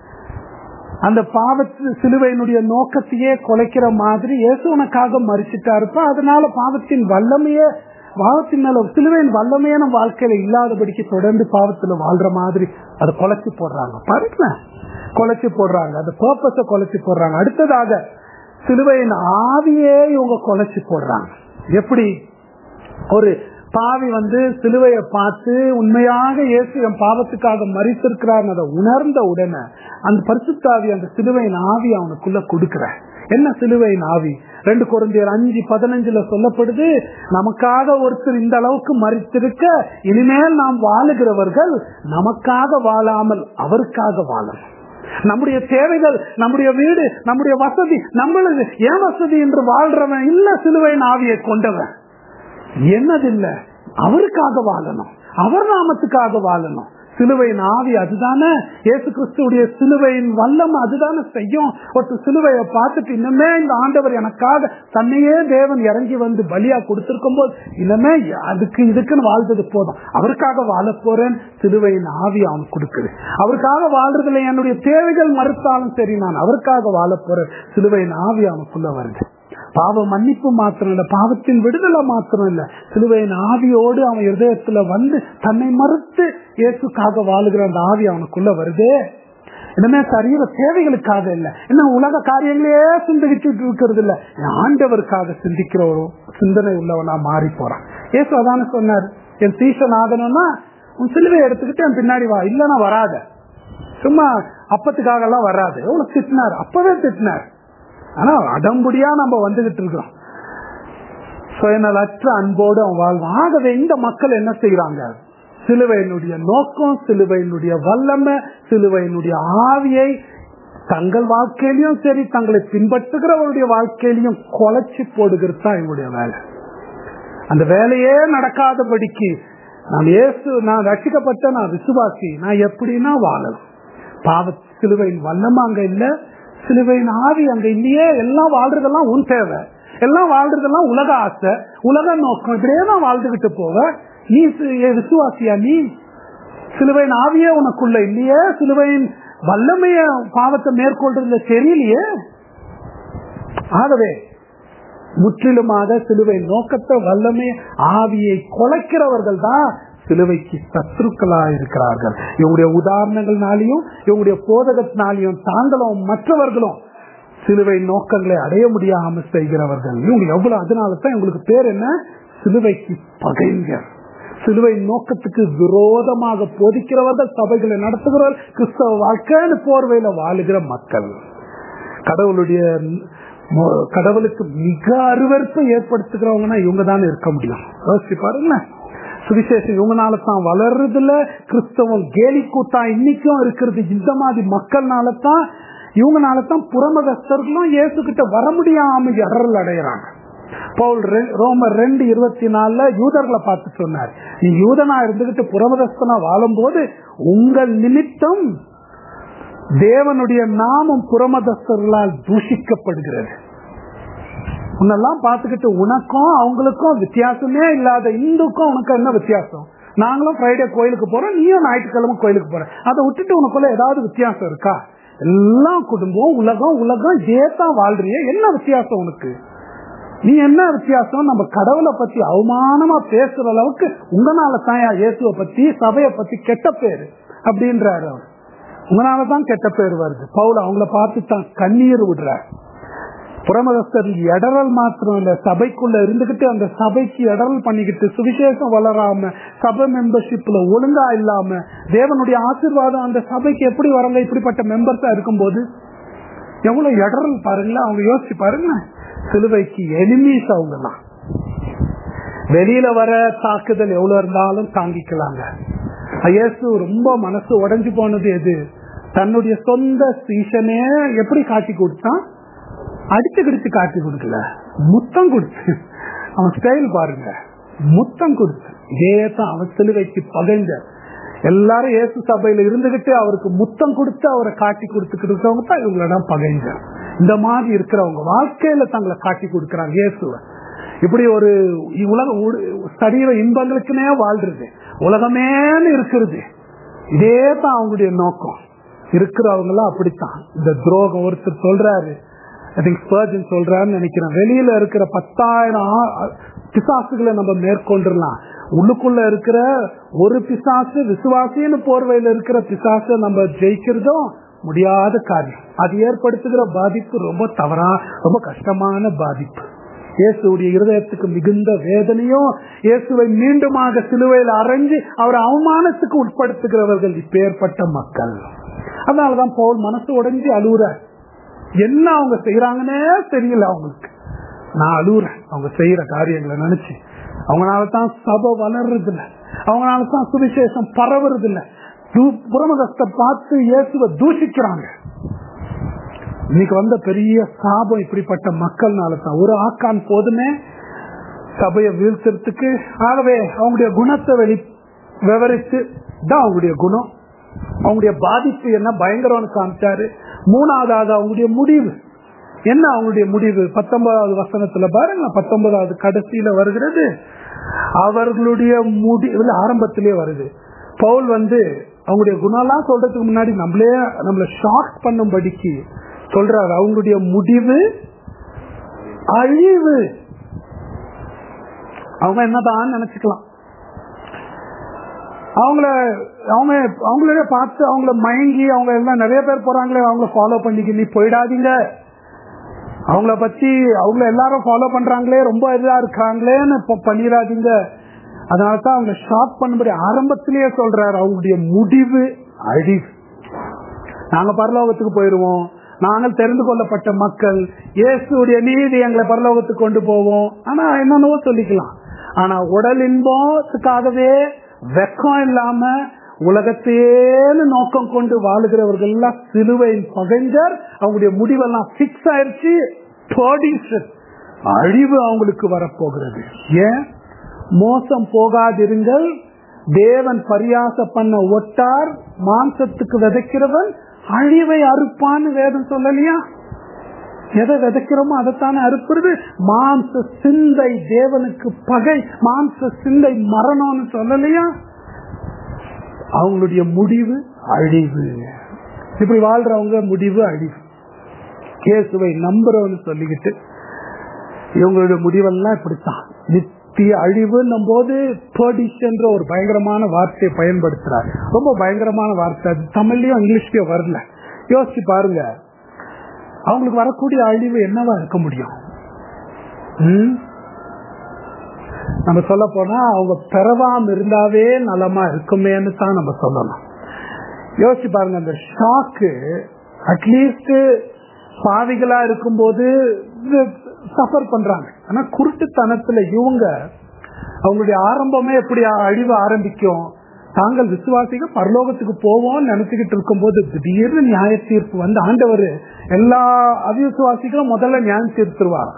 அந்த பாவத்து சிலுவையினுடைய நோக்கத்தையே குலைக்கிற மாதிரி இயேசு உனக்காக மறிச்சிட்டாருப்பா அதனால பாவத்தின் வல்லமையே பாவத்தின் மேல சிலுவையின் வல்லமையே நம்ம வாழ்க்கையில இல்லாதபடிக்கு தொடர்ந்து பாவத்துல வாழ்ற மாதிரி அதை குலைச்சு போடுறாங்க பாருங்க குலைச்சு போடுறாங்க அந்த பர்பஸ குலைச்சு போடுறாங்க அடுத்ததாக சிலுவையின் ஆவியே இவங்க குலைச்சு போடுறாங்க எப்படி ஒரு பாவி வந்து சிலுவையை பார்த்து உண்மையாக இயேசு என் பாவத்துக்காக மறித்திருக்கிறார் அதை உணர்ந்த உடனே அந்த பரிசுத்தாவி அந்த சிலுவையின் ஆவி அவனுக்குள்ள கொடுக்கிற என்ன சிலுவையின் ஆவி ரெண்டு குழந்தையர் அஞ்சு பதினஞ்சுல சொல்லப்படுது நமக்காக ஒருத்தர் இந்த அளவுக்கு மறித்திருக்க இனிமேல் நாம் வாழுகிறவர்கள் நமக்காக வாழாமல் அவருக்காக வாழணும் நம்முடைய தேவைகள் நம்முடைய வீடு நம்முடைய வசதி நம்மளது ஏன் வசதி என்று வாழ்றவன் இல்ல சிலுவையின் ஆவியை கொண்டவன் என்னதில்ல அவருக்காக வாழணும் அவர் நாமத்துக்காக வாழணும் சிலுவையின் ஆவி அதுதானே இயேசு கிறிஸ்துடைய சிலுவையின் வல்லம் அதுதானே செய்யும் ஒரு சிலுவையை பார்த்துட்டு இன்னுமே இந்த ஆண்டவர் எனக்காக தன்னையே தேவன் இறங்கி வந்து பலியா கொடுத்திருக்கும் போது இன்னுமே அதுக்கு இதுக்குன்னு வாழ்ந்தது போதும் அவருக்காக வாழ போறேன் சிலுவையின் ஆவி அவன் கொடுக்குது அவருக்காக வாழ்றதுல என்னுடைய தேவைகள் மறுத்தாலும் சரி நான் அவருக்காக வாழ போறேன் சிலுவையின் ஆவி அவனுக்குள்ள வருது பாவ மன்னிப்பு மாத்திரம் இல்ல பாவத்தின் விடுதலை மாத்திரம் இல்ல சிலுவையின் ஆவியோடு அவன் இருதயத்துல வந்து தன்னை மறுத்து இயேசுக்காக வாழுகிற அந்த ஆவி அவனுக்குள்ள வருதே இனிமே சரீர தேவைகளுக்காக இல்ல என்ன உலக காரியங்களே சிந்திச்சுட்டு இருக்கிறது இல்ல ஆண்டவருக்காக சிந்திக்கிற ஒரு சிந்தனை உள்ளவனா மாறி போறான் இயேசு அதான சொன்னார் என் சீசன் ஆகணும்னா உன் சிலுவையை எடுத்துக்கிட்டு என் பின்னாடி வா இல்லன்னா வராத சும்மா அப்பத்துக்காக எல்லாம் வராது எவ்வளவு திட்டினார் அப்பவே திட்டினார் ஆனா அடம்புடியா நம்ம வந்துகிட்டு இருக்கிறோம் சுயநலற்ற அன்போடு அவன் வாழ்வான் ஆகவே இந்த மக்கள் என்ன செய்யறாங்க சிலுவையினுடைய நோக்கம் சிலுவையினுடைய வல்லமை சிலுவையினுடைய ஆவியை தங்கள் வாழ்க்கையிலையும் சரி தங்களை பின்பற்றுகிறவருடைய வாழ்க்கையிலையும் கொலைச்சு போடுகிறது தான் இவங்களுடைய வேலை அந்த வேலையே நடக்காதபடிக்கு நான் ஏசு நான் ரசிக்கப்பட்ட நான் விசுவாசி நான் எப்படின்னா வாழலாம் பாவ சிலுவையின் வல்லமை அங்க இல்ல சிலுவையின் ஆவி அங்க இல்லையே எல்லாம் வாழ்றதெல்லாம் உன் தேவை எல்லாம் வாழ்றதெல்லாம் உலக ஆசை உலக நோக்கம் இப்படியே தான் வாழ்ந்துகிட்டு போவ நீ விசுவாசியா நீ சிலுவையின் ஆவியே உனக்குள்ள இல்லையே சிலுவையின் வல்லமைய பாவத்தை மேற்கொள்றதுல தெரியலையே ஆகவே முற்றிலுமாக சிலுவை நோக்கத்தை வல்லமை ஆவியை குலைக்கிறவர்கள் தான் சிலுவைக்கு சத்துருக்களா இருக்கிறார்கள் இவங்களுடைய உதாரணங்கள்னாலையும் இவங்களுடைய போதகத்தினாலையும் தாங்களும் மற்றவர்களும் சிலுவை நோக்கங்களை அடைய முடியாம செய்கிறவர்கள் இவங்க எவ்வளவு அதனாலதான் இவங்களுக்கு பேர் என்ன சிலுவைக்கு பகைஞர் சிலுவை நோக்கத்துக்கு விரோதமாக போதிக்கிறவர்கள் சபைகளை நடத்துகிறவர்கள் கிறிஸ்தவ வாழ்க்கைன்னு போர்வையில வாழுகிற மக்கள் கடவுளுடைய கடவுளுக்கு மிக அருவறுப்பை ஏற்படுத்துகிறவங்கன்னா இவங்க தான் இருக்க முடியும் யோசிச்சு பாருங்க சுவிசேஷம் இவங்கனால தான் வளர்றதுல கிறிஸ்தவம் கேலி கூத்தா இன்னைக்கும் இருக்கிறது இந்த மாதிரி மக்கள்னால தான் இவங்கனால தான் புறமகஸ்தர்களும் இயேசு கிட்ட வர முடியாம இடரல் அடைகிறாங்க பவுல் ரெ- ரோமர் ரெண்டு இருபத்தி நாலுல யூதர்களை பார்த்து சொன்னார் நீ யூதனா இருந்துகிட்டு புறமதஸ்தனா வாழும்போது உங்கள் நிமித்தம் தேவனுடைய நாமம் புறமதஸ்தர்களால் தூஷிக்கப்படுகிறது உன்னெல்லாம் பார்த்துக்கிட்டு உனக்கும் அவங்களுக்கும் வித்தியாசமே இல்லாத இந்துக்கும் உனக்கு என்ன வித்தியாசம் நாங்களும் ஃப்ரைடே கோயிலுக்கு போறோம் நீயும் ஞாயிற்றுக்கிழமை கோயிலுக்கு போற அதை விட்டுட்டு உனக்குள்ள ஏதாவது வித்தியாசம் இருக்கா எல்லாம் குடும்பம் உலகம் உலகம் தான் வாழ்றிய என்ன வித்தியாசம் உனக்கு நீ என்ன வித்தியாசம் நம்ம கடவுளை பத்தி அவமானமா பேசுற அளவுக்கு உங்களால தான் இயேசுவை பத்தி சபையை பத்தி கெட்ட பேரு அப்படின்றாரு அவர் உங்களாலதான் கெட்ட பேர் வருது பவுல் அவங்கள பார்த்து தான் கண்ணீர் விடுறார் புறமதஸ்தர் இடரல் மாத்திரம் இல்ல சபைக்குள்ள இருந்துகிட்டு அந்த சபைக்கு இடரல் பண்ணிக்கிட்டு சுவிசேஷம் வளராம சபை மெம்பர்ஷிப்ல ஒழுங்கா இல்லாம தேவனுடைய ஆசீர்வாதம் அந்த சபைக்கு எப்படி வரல இப்படிப்பட்ட மெம்பர்ஸா இருக்கும்போது எவ்வளவு இடரல் பாருங்களேன் அவங்க யோசிச்சு பாருங்க சிலுவைக்கு எனிமீஸ் அவங்கலாம் வெளியில வர தாக்குதல் எவ்வளவு இருந்தாலும் தாங்கிக்கலாங்க இயேசு ரொம்ப மனசு உடைஞ்சு போனது எது தன்னுடைய சொந்த சீசனே எப்படி காட்டி கொடுத்தான் அடிச்சு கிடிச்சு காட்டி கொடுக்கல முத்தம் கொடுத்து அவன் ஸ்டைல் பாருங்க முத்தம் கொடுத்து இதே தான் அவன் சிலுவைக்கு பகைஞ்ச எல்லாரும் இயேசு சபையில இருந்துகிட்டு அவருக்கு முத்தம் கொடுத்து அவரை காட்டி கொடுத்துக்கிட்டு இருக்கவங்க தான் இவங்களிடம் பகைஞ்ச இந்த மாதிரி இருக்கிறவங்க வாழ்க்கையில தங்களை காட்டி கொடுக்கறாங்க இயேசுவ இப்படி ஒரு உலக ஊடு- சரீர இன்பங்களுக்குனே வாழ்றது உலகமேன்னு இருக்கிறது இதே தான் அவங்களுடைய நோக்கம் இருக்கிறவங்க எல்லாம் அப்படித்தான் இந்த துரோகம் ஒருத்தர் சொல்றாரு ஐ திங்க் ஸ்பர்ஜன் சொல்றாருன்னு நினைக்கிறேன் வெளியில இருக்கிற பத்தாயிரம் ஆ- பிசாசுகளை நம்ம மேற்கொண்டுடலாம் உள்ளுக்குள்ள இருக்கிற ஒரு பிசாசு விசுவாசின்னு போர்வையில இருக்கிற பிசாசை நம்ம ஜெயிக்கிறதும் முடியாத காரியம் அது ஏற்படுத்துகிற பாதிப்பு ரொம்ப தவறா ரொம்ப கஷ்டமான பாதிப்பு இயேசுடைய இருதயத்துக்கு மிகுந்த வேதனையும் இயேசுவை மீண்டுமாக சிலுவையில் அரைஞ்சு அவர் அவமானத்துக்கு உட்படுத்துகிறவர்கள் இப்பேற்பட்ட மக்கள் அதனாலதான் பவுல் மனசு உடைஞ்சு அழுகுறார் என்ன அவங்க செய்யறாங்கன்னே தெரியல அவங்களுக்கு நான் அழுகுறேன் அவங்க செய்யற காரியங்களை நினைச்சு அவங்களால தான் சபை வளர்றது இல்ல அவங்களால தான் சுவிசேஷம் பரவுறது இல்ல தூ- புறமதத்தை பார்த்து இயேசுவை தூஷிக்கிறாங்க இன்னைக்கு வந்த பெரிய சாபம் இப்படிப்பட்ட மக்கள்னால தான் ஒரு ஆக்கான் போதுமே சபையை வீழ்த்துறதுக்கு ஆகவே அவங்களுடைய குணத்தை வெளி விவரித்து தான் அவங்களுடைய குணம் அவங்களுடைய பாதிப்பு என்ன பயங்கரம்னு காமிச்சாரு மூணாவதாவது அவங்களுடைய முடிவு என்ன அவங்களுடைய முடிவு பத்தொன்பதாவது வசனத்துல பாருங்க பத்தொன்பதாவது கடைசியில வருகிறது அவர்களுடைய முடிவு ஆரம்பத்திலே வருது பவுல் வந்து அவங்களுடைய குணம்லாம் சொல்றதுக்கு முன்னாடி நம்மளே நம்மள ஷாக் பண்ணும்படிக்கு சொல்றாரு அவங்களுடைய முடிவு அழிவு அவங்க என்னதான் நினைச்சுக்கலாம் அவங்கள அவங்க அவங்களே பார்த்து அவங்கள மயங்கி அவங்க எல்லாம் நிறைய பேர் போறாங்களே அவங்கள ஃபாலோ பண்ணிக்க நீ போயிடாதீங்க அவங்கள பத்தி அவங்கள எல்லாரும் ஃபாலோ பண்றாங்களே ரொம்ப இதா இருக்காங்களேன்னு இப்ப பண்ணிடாதீங்க அதனால தான் அவங்க ஷாக் பண்ணும்படி ஆரம்பத்திலேயே சொல்றாரு அவங்களுடைய முடிவு அழிவு நாங்க பரலோகத்துக்கு போயிருவோம் நாங்கள் தெரிந்து கொள்ளப்பட்ட மக்கள் இயேசுடைய நீதி எங்களை பரலோகத்துக்கு கொண்டு போவோம் ஆனா என்னென்னவோ சொல்லிக்கலாம் ஆனா உடல் இன்பத்துக்காகவே வெக்கம் இல்லாம உலகத்தையேன்னு நோக்கம் கொண்டு வாழுகிறவர்கள் எல்லாம் சிலுவையின் பகைஞ்சர் அவங்களுடைய முடிவெல்லாம் பிக்ஸ் ஆயிடுச்சு perdition. அழிவு அவங்களுக்கு வரப்போகிறது ஏன் மோசம் போகாதிருங்கள் தேவன் பரியாச பண்ண ஒட்டார் மாம்சத்துக்கு விதைக்கிறவன் அழிவை அறுப்பான்னு வேதம் சொல்லலையா எதை விதைக்கிறோமோ அதைத்தானே அறுப்புறது மாம்ச சிந்தை தேவனுக்கு பகை மாம்ச சிந்தை மரணம்னு சொல்லலையா அவங்களுடைய முடிவு அழிவு இப்படி வாழ்றவங்க முடிவு அழிவு கேசுவை நம்புறவன்னு சொல்லிக்கிட்டு இவங்களுடைய முடிவெல்லாம் இப்படித்தான் நித்திய அழிவுன்னும் போது என்ற ஒரு பயங்கரமான வார்த்தையை பயன்படுத்துறார் ரொம்ப பயங்கரமான வார்த்தை அது தமிழ்லயும் இங்கிலீஷ்லயும் வரல யோசிச்சு பாருங்க அவங்களுக்கு வரக்கூடிய அழிவு என்னவா இருக்க முடியும் ம்? நம்ம சொல்ல போனா அவங்க பெறவாம இருந்தாவே நலமா இருக்குமேன்னு தான் நம்ம சொல்லணும் யோசிச்சு பாருங்க அந்த ஷாக்கு அட்லீஸ்ட் பாவிகளா இருக்கும்போது சஃபர் பண்றாங்க ஆனா குருட்டுத்தனத்துல இவங்க அவங்களுடைய ஆரம்பமே எப்படி அழிவு ஆரம்பிக்கும் தாங்கள் விசுவாசிகள் பரலோகத்துக்கு போவோம்னு நினைச்சுக்கிட்டு இருக்கும்போது திடீர்னு நியாய தீர்ப்பு வந்து ஆண்டவர் எல்லா அவிசுவாசிகளும் முதல்ல நியாயம் தீர்த்துருவார்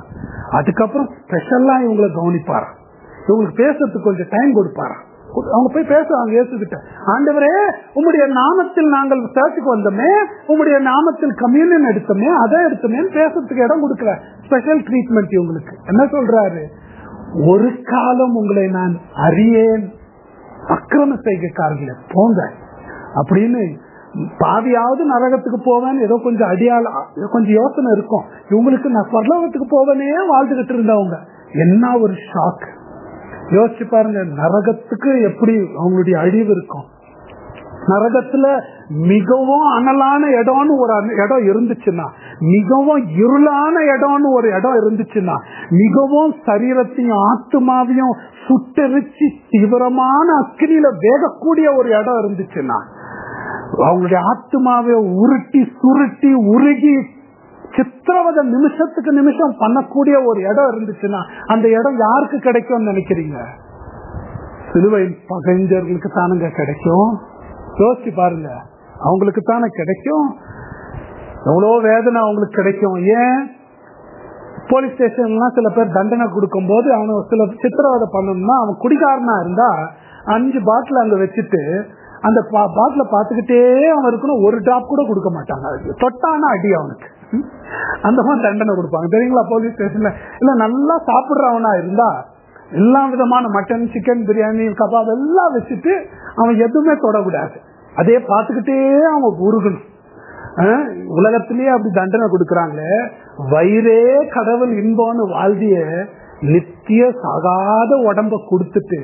அதுக்கப்புறம் ஸ்பெஷலா இவங்களை கவனிப்பாரா இவங்களுக்கு பேசுறதுக்கு கொஞ்சம் டைம் கொடுப்பாரா அவங்க போய் பேசுவாங்க இயேசுகிட்ட ஆண்டவரே உம்முடைய நாமத்தில் நாங்கள் சர்ச்சுக்கு வந்தோமே உம்முடைய நாமத்தில் கம்யூனியன் எடுத்தோமே அதை எடுத்தோமே பேசுறதுக்கு இடம் கொடுக்கல ஸ்பெஷல் ட்ரீட்மெண்ட் இவங்களுக்கு என்ன சொல்றாரு ஒரு காலம் உங்களை நான் அறியேன் அக்கிரம செய்கைக்காரர்களே போங்க அப்படின்னு பாதியாவது நரகத்துக்கு போவேன் ஏதோ கொஞ்சம் அடியாள ஏதோ கொஞ்சம் யோசனை இருக்கும் இவங்களுக்கு நான் பரலோகத்துக்கு போவேனே வாழ்ந்துகிட்டு இருந்தவங்க என்ன ஒரு ஷாக் யோசிச்சு பாருங்க நரகத்துக்கு எப்படி அவங்களுடைய அழிவு இருக்கும் நரகத்துல மிகவும் அனலான இடம்னு ஒரு அன- இடம் இருந்துச்சுன்னா மிகவும் இருளான இடம்னு ஒரு இடம் இருந்துச்சுன்னா மிகவும் சரீரத்தையும் ஆத்மாவையும் சுட்டெரிச்சு தீவிரமான அக்கினியில வேகக்கூடிய ஒரு இடம் இருந்துச்சுன்னா அவங்களுடைய ஆத்மாவை உருட்டி சுருட்டி உருகி சித்திரவத நிமிஷத்துக்கு நிமிஷம் பண்ணக்கூடிய ஒரு இடம் இருந்துச்சுன்னா அந்த இடம் யாருக்கு கிடைக்கும்னு நினைக்கிறீங்க சிலுவையின் பகைஞ்சர்களுக்கு தானுங்க கிடைக்கும் யோசிச்சு பாருங்க அவங்களுக்கு தானே கிடைக்கும் எவ்வளவு வேதனை அவங்களுக்கு கிடைக்கும் ஏன் போலீஸ் ஸ்டேஷன்லாம் சில பேர் தண்டனை கொடுக்கும் போது அவனை சில சித்திரவதை பண்ணணும்னா அவன் குடிகாரனா இருந்தா அஞ்சு பாட்டில் அங்க வச்சுட்டு அந்த பாட்டில பாத்துக்கிட்டே அவன் இருக்கணும் ஒரு டாப் கூட கொடுக்க மாட்டாங்க தொட்டானா அடி அவனுக்கு ம்? அந்த மாதிரி தண்டனை கொடுப்பாங்க தெரியுங்களா போலீஸ் ஸ்டேஷன்ல இல்ல நல்லா சாப்பிடுறவனா இருந்தா எல்லா விதமான மட்டன் சிக்கன் பிரியாணி கபாப் எல்லாம் வச்சுட்டு அவன் எதுவுமே தொடக்கூடாது அதே பார்த்துக்கிட்டே அவன் உருகணும் ஆஹ் உலகத்திலேயே அப்படி தண்டனை கொடுக்கறாங்களே வயிறே கடவுள் இன்பம்னு வாழ்ந்திய நித்திய சாகாத உடம்ப கொடுத்துட்டு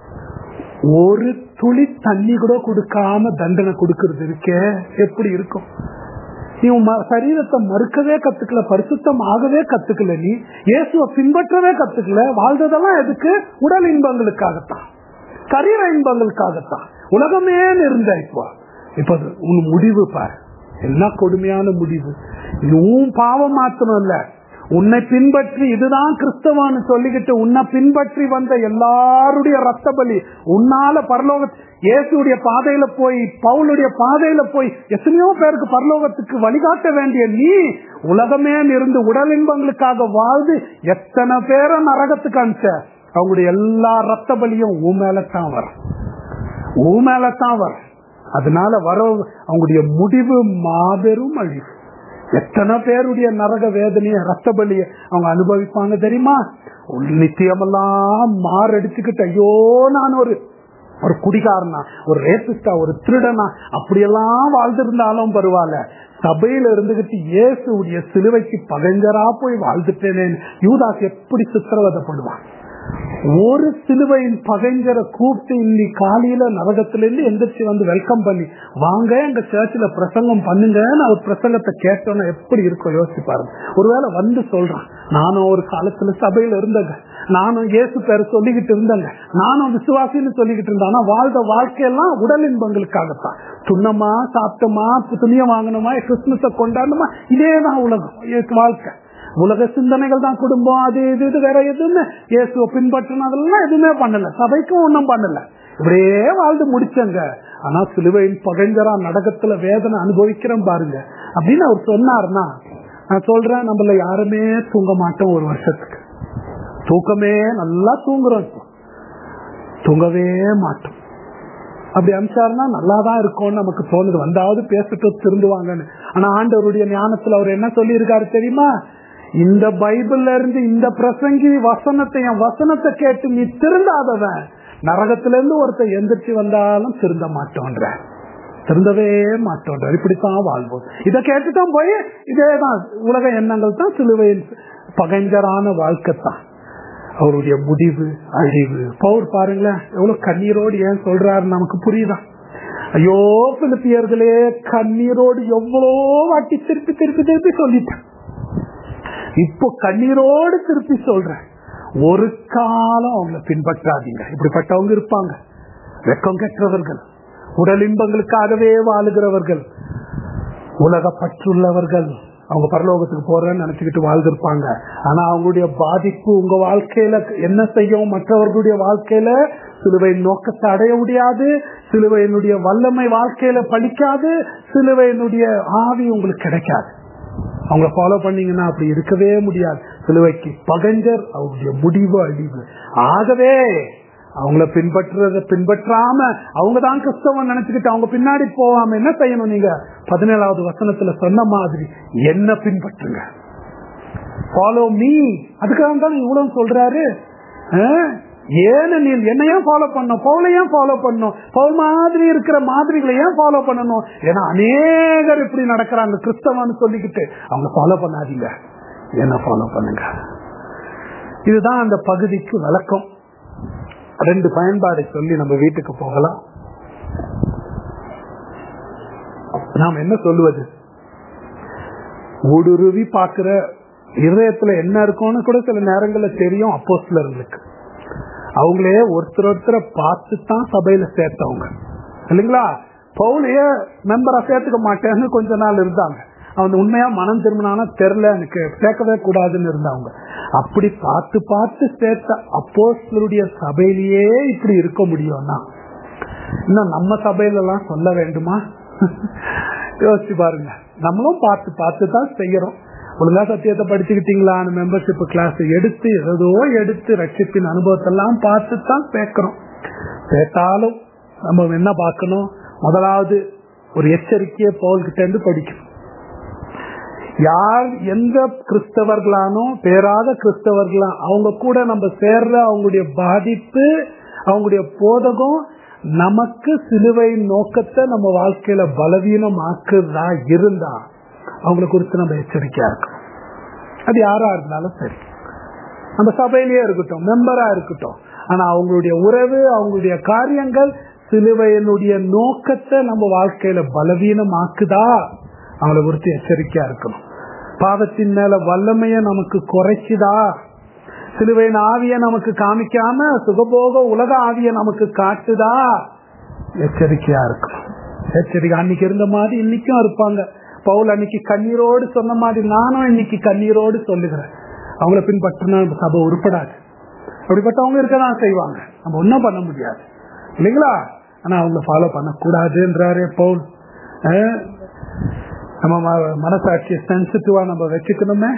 ஒரு துளி தண்ணி கூட கொடுக்காம தண்டனை கொடுக்கறது இருக்கே எப்படி இருக்கும் நீ உன் ம- சரீரத்தை மறுக்கவே கத்துக்கல பரிசுத்தம் ஆகவே கத்துக்கல நீ இயேசுவை பின்பற்றவே கத்துக்கல வாழ்ந்ததெல்லாம் எதுக்கு உடல் இன்பங்களுக்காகத்தான் சரீர இன்பங்களுக்காகத்தான் உலகமே இருந்த இப்போ இப்ப அது உன் முடிவு பாரு என்ன கொடுமையான முடிவு இது உன் பாவம் மாத்திரம் இல்ல உன்னை பின்பற்றி இதுதான் கிறிஸ்தவான்னு சொல்லிக்கிட்டு உன்னை பின்பற்றி வந்த எல்லாருடைய ரத்த பலி உன்னால பரலோக இயேசுடைய பாதையில போய் பவுலுடைய பாதையில போய் எத்தனையோ பேருக்கு பரலோகத்துக்கு வழிகாட்ட வேண்டிய நீ உலகமே இருந்து உடல் இன்பங்களுக்காக வாழ்ந்து எத்தனை பேரை நரகத்துக்கு அனுப்பிச்ச அவங்களுடைய எல்லா ரத்த பலியும் உன் மேலத்தான் வரும் உன் மேலத்தான் வரும் அதனால வர அவங்களுடைய முடிவு மாபெரும் அழிவு எத்தனை பேருடைய நரக வேதனைய ரத்த பலிய அவங்க அனுபவிப்பாங்க தெரியுமா நித்தியமெல்லாம் மாரடிச்சுக்கிட்டு ஐயோ நான் ஒரு ஒரு குடிகாரனா ஒரு ரேபிஸ்டா ஒரு திருடனா அப்படியெல்லாம் வாழ்ந்திருந்தாலும் பரவாயில்ல சபையில இருந்துகிட்டு இயேசுடைய சிலுவைக்கு பகைஞ்சரா போய் வாழ்ந்துட்டேனே யூதாஸ் எப்படி சித்திரவதைப்படுவான் ஒரு சிலுவையின் பகைஞ்சரை கூப்பிட்டு இன்னி காலையில நரகத்திலிருந்து எந்திரிச்சு வந்து வெல்கம் பண்ணி வாங்க எங்க சர்ச்சில் பிரசங்கம் பண்ணுங்கன்னு அவர் பிரசங்கத்தை கேட்டோன்னா எப்படி இருக்கும் யோசிச்சு பாருங்க ஒருவேளை வந்து சொல்றான் நானும் ஒரு காலத்துல சபையில இருந்தேங்க நானும் இயேசு பேரை சொல்லிக்கிட்டு இருந்தேங்க நானும் விசுவாசின்னு சொல்லிக்கிட்டு இருந்தேன் ஆனா வாழ்ந்த வாழ்க்கையெல்லாம் உடல் இன்பங்களுக்காகத்தான் துண்ணமா சாப்பிட்டோமா துணியை வாங்கணுமா கிறிஸ்துமஸ கொண்டாடணுமா இதேதான் உலகம் இது வாழ்க்கை உலக சிந்தனைகள் தான் குடும்பம் அது இது இது வேற எதுவுமே இயேசுவை பின்பற்றினதெல்லாம் எதுவுமே பண்ணல சபைக்கும் ஒன்றும் பண்ணல இப்படியே வாழ்ந்து முடிச்சங்க ஆனா சிலுவையின் பகைஞ்சரா நடக்கத்துல வேதனை அனுபவிக்கிறோம் பாருங்க அப்படின்னு அவர் சொன்னார்னா நான் சொல்றேன் நம்மள யாருமே தூங்க மாட்டோம் ஒரு வருஷத்துக்கு தூக்கமே நல்லா தூங்குறோம் இப்போ தூங்கவே மாட்டோம் அப்படி அமிச்சாருன்னா நல்லா தான் இருக்கும்னு நமக்கு தோணுது வந்தாவது பேசிட்டு திருந்துவாங்கன்னு ஆனா ஆண்டவருடைய ஞானத்துல அவர் என்ன சொல்லி இருக்காரு தெரியுமா இந்த பைபிள்ல இருந்து இந்த பிரசங்கி வசனத்தை என் வசனத்தை கேட்டு நீ திருந்தாதவன் நரகத்துல இருந்து ஒருத்தர் எந்திரிச்சு வந்தாலும் திருந்த மாட்டோன்ற திருந்தவே மாட்டோன்ற இப்படித்தான் வாழ்வோம் இதை கேட்டுதான் போய் இதேதான் உலக எண்ணங்கள் தான் சிலுவையில் பகைஞ்சரான வாழ்க்கை தான் அவருடைய முடிவு அழிவு பவுர் பாருங்களேன் எவ்வளவு கண்ணீரோடு ஏன் சொல்றாரு நமக்கு புரியுதா ஐயோ பிலிப்பியர்களே கண்ணீரோடு எவ்வளோ வாட்டி திருப்பி திருப்பி திருப்பி சொல்லிட்டேன் இப்போ கண்ணீரோடு திருப்பி சொல்றேன் ஒரு காலம் அவங்கள பின்பற்றாதீங்க இப்படிப்பட்டவங்க இருப்பாங்க வெக்கம் கற்றவர்கள் உடல் இன்பங்களுக்காகவே வாழுகிறவர்கள் உலக பற்றுள்ளவர்கள் அவங்க பரலோகத்துக்கு போறேன்னு நினைச்சுக்கிட்டு வாழ்ந்திருப்பாங்க ஆனா அவங்களுடைய பாதிப்பு உங்க வாழ்க்கையில என்ன செய்யும் மற்றவர்களுடைய வாழ்க்கையில சிலுவை நோக்கத்தை அடைய முடியாது சிலுவையினுடைய வல்லமை வாழ்க்கையில பலிக்காது சிலுவையினுடைய ஆவி உங்களுக்கு கிடைக்காது அவங்கள ஃபாலோ பண்ணீங்கன்னா அப்படி இருக்கவே முடியாது சிலுவைக்கு பகஞ்சர் அவருடைய முடிவு அழிவு ஆகவே அவங்கள பின்பற்றுறத பின்பற்றாம அவங்க தான் கிறிஸ்தவன் நினைச்சுக்கிட்டு அவங்க பின்னாடி போகாம என்ன செய்யணும் நீங்க பதினேழாவது வசனத்துல சொன்ன மாதிரி என்ன பின்பற்றுங்க ஃபாலோ மீ அதுக்காக தான் இவ்வளவு சொல்றாரு அஹ், ஏன்னு நீ என்ன ஏன் ஃபாலோ பண்ணும் பவுல ஏன் ஃபாலோ பண்ணும் பவுல் மாதிரி இருக்கிற மாதிரிகளை ஏன் ஃபாலோ பண்ணணும் ஏன்னா அநேகர் இப்படி நடக்கிறாங்க கிறிஸ்தவன்னு சொல்லிக்கிட்டு அவங்க ஃபாலோ பண்ணாதீங்க என்ன ஃபாலோ பண்ணுங்க இதுதான் அந்த பகுதிக்கு விளக்கம் ரெண்டு பயன்பாடை சொல்லி நம்ம வீட்டுக்கு போகலாம் நாம் என்ன சொல்லுவது ஊடுருவி பார்க்கிற இதயத்துல என்ன இருக்கும்னு கூட சில நேரங்கள்ல தெரியும் அப்போஸ்லர்களுக்கு அவங்களே ஒருத்தர் ஒருத்தரை பார்த்து தான் சபையில சேர்த்தவங்க இல்லைங்களா பவுலைய மெம்பரா சேர்த்துக்க மாட்டேன்னு கொஞ்ச நாள் இருந்தாங்க அவன் உண்மையா மனம் திரும்பினானா தெரியல எனக்கு சேர்க்கவே கூடாதுன்னு இருந்தாங்க அப்படி பார்த்து பார்த்து சேர்த்த அப்போஸ்லருடைய சபையிலேயே இப்படி இருக்க முடியும்னா இன்னும் நம்ம சபையில எல்லாம் சொல்ல வேண்டுமா யோசிச்சு பாருங்க நம்மளும் பார்த்து பார்த்து தான் செய்யறோம் ஒழுங்கா சத்தியத்தை படிச்சுக்கிட்டீங்களான்னு மெம்பர்ஷிப் கிளாஸ் எடுத்து ஏதோ எடுத்து ரட்சிப்பின் அனுபவத்தெல்லாம் பார்த்து தான் சேர்க்கிறோம் சேர்த்தாலும் நம்ம என்ன பார்க்கணும் முதலாவது ஒரு எச்சரிக்கையை பவுல்கிட்ட இருந்து படிக்கணும் யார் எந்த கிறிஸ்தவர்களானோ பேராத கிறிஸ்தவர்களா அவங்க கூட நம்ம சேர்ற அவங்களுடைய பாதிப்பு அவங்களுடைய போதகம் நமக்கு சிலுவை நோக்கத்தை நம்ம வாழ்க்கையில பலவீனம் ஆக்குறதா இருந்தா அவங்களை குறித்து நம்ம எச்சரிக்கையா இருக்கணும் அது யாரா இருந்தாலும் சரி நம்ம சபையிலேயே இருக்கட்டும் மெம்பரா இருக்கட்டும் ஆனா அவங்களுடைய உறவு அவங்களுடைய காரியங்கள் சிலுவையினுடைய நோக்கத்தை நம்ம வாழ்க்கையில பலவீனம் ஆக்குதா அவங்கள குறித்து எச்சரிக்கையா இருக்கணும் பாவத்தின் மேல வல்லமைய நமக்கு குறைக்குதா சிலுவையின் ஆவிய நமக்கு காமிக்காம சுகபோக உலக ஆவிய நமக்கு காட்டுதா எச்சரிக்கையா இருக்கணும் எச்சரிக்கை அன்னைக்கு இருந்த மாதிரி இன்னைக்கும் இருப்பாங்க பவுல் அன்னைக்கு கண்ணீரோடு சொன்ன மாதிரி நானும் இன்னைக்கு கண்ணீரோடு சொல்லுகிறேன் அவங்கள பின்பற்றினா நம்ம சபை உருப்படாது அப்படிப்பட்டவங்க இருக்கதான் செய்வாங்க நம்ம ஒன்றும் பண்ண முடியாது இல்லைங்களா ஆனா அவங்க ஃபாலோ பண்ணக்கூடாதுன்றாரு பவுல் அஹ், நம்ம ம- மனசாட்சியை சென்சிட்டிவா நம்ம வச்சுக்கணுமே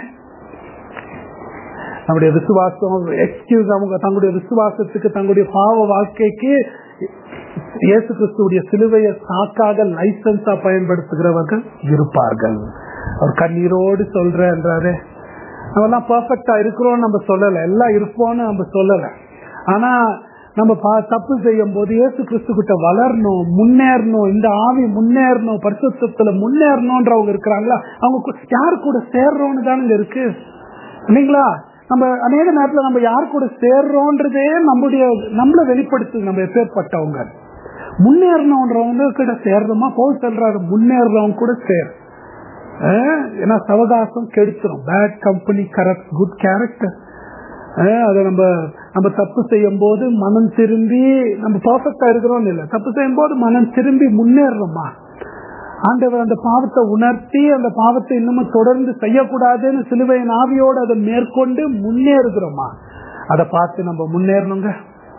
நம்முடைய விசுவாசம் எக்ஸ்கியூஸ் அவங்க தங்களுடைய விசுவாசத்துக்கு தங்களுடைய பாவ வாழ்க்கைக்கு இயேசு கிறிஸ்துடைய சிலுவையை சாக்காக லைசன்ஸா பயன்படுத்துகிறவர்கள் இருப்பார்கள் அவர் கண்ணீரோடு சொல்றன்றாரு நம்ம எல்லாம் பர்ஃபெக்டா இருக்கிறோம் நம்ம சொல்லல எல்லாம் இருப்போம்னு நம்ம சொல்லல ஆனா நம்ம பா- தப்பு செய்யும் போது இயேசு கிறிஸ்து கிட்ட வளரணும் முன்னேறணும் இந்த ஆவி முன்னேறணும் பரிசுத்தத்துல முன்னேறணும்ன்றவங்க இருக்கிறாங்களா அவங்க கு- யார் கூட சேர்றோம்னு தானுங்க இருக்கு இல்லைங்களா நம்ம அநேக நேரத்துல நம்ம யார் கூட சேர்றோன்றதே நம்முடைய நம்மள வெளிப்படுத்து நம்ம எப்பேற்பட்டவங்க முன்னேறணுன்றவங்க கிட்ட சேர்றோமா போல் சொல்றாரு முன்னேறவங்க கூட சேர் அஹ், ஏன்னா சவகாசம் கெடுத்துரும் bad company correct good character அதை நம்ம நம்ம தப்பு செய்யும் போது மனம் திரும்பி நம்ம பர்ஃபெக்டா இருக்கிறோம் இல்ல தப்பு செய்யும் போது மனம் திரும்பி முன்னேறோமா ஆண்டவர் அந்த பாவத்தை உணர்த்தி அந்த பாவத்தை இன்னமும் தொடர்ந்து செய்யக்கூடாதுன்னு சிலுவையின் ஆவியோடு அதை மேற்கொண்டு முன்னேறுகிறோமா அதை பார்த்து நம்ம முன்னேறணுங்க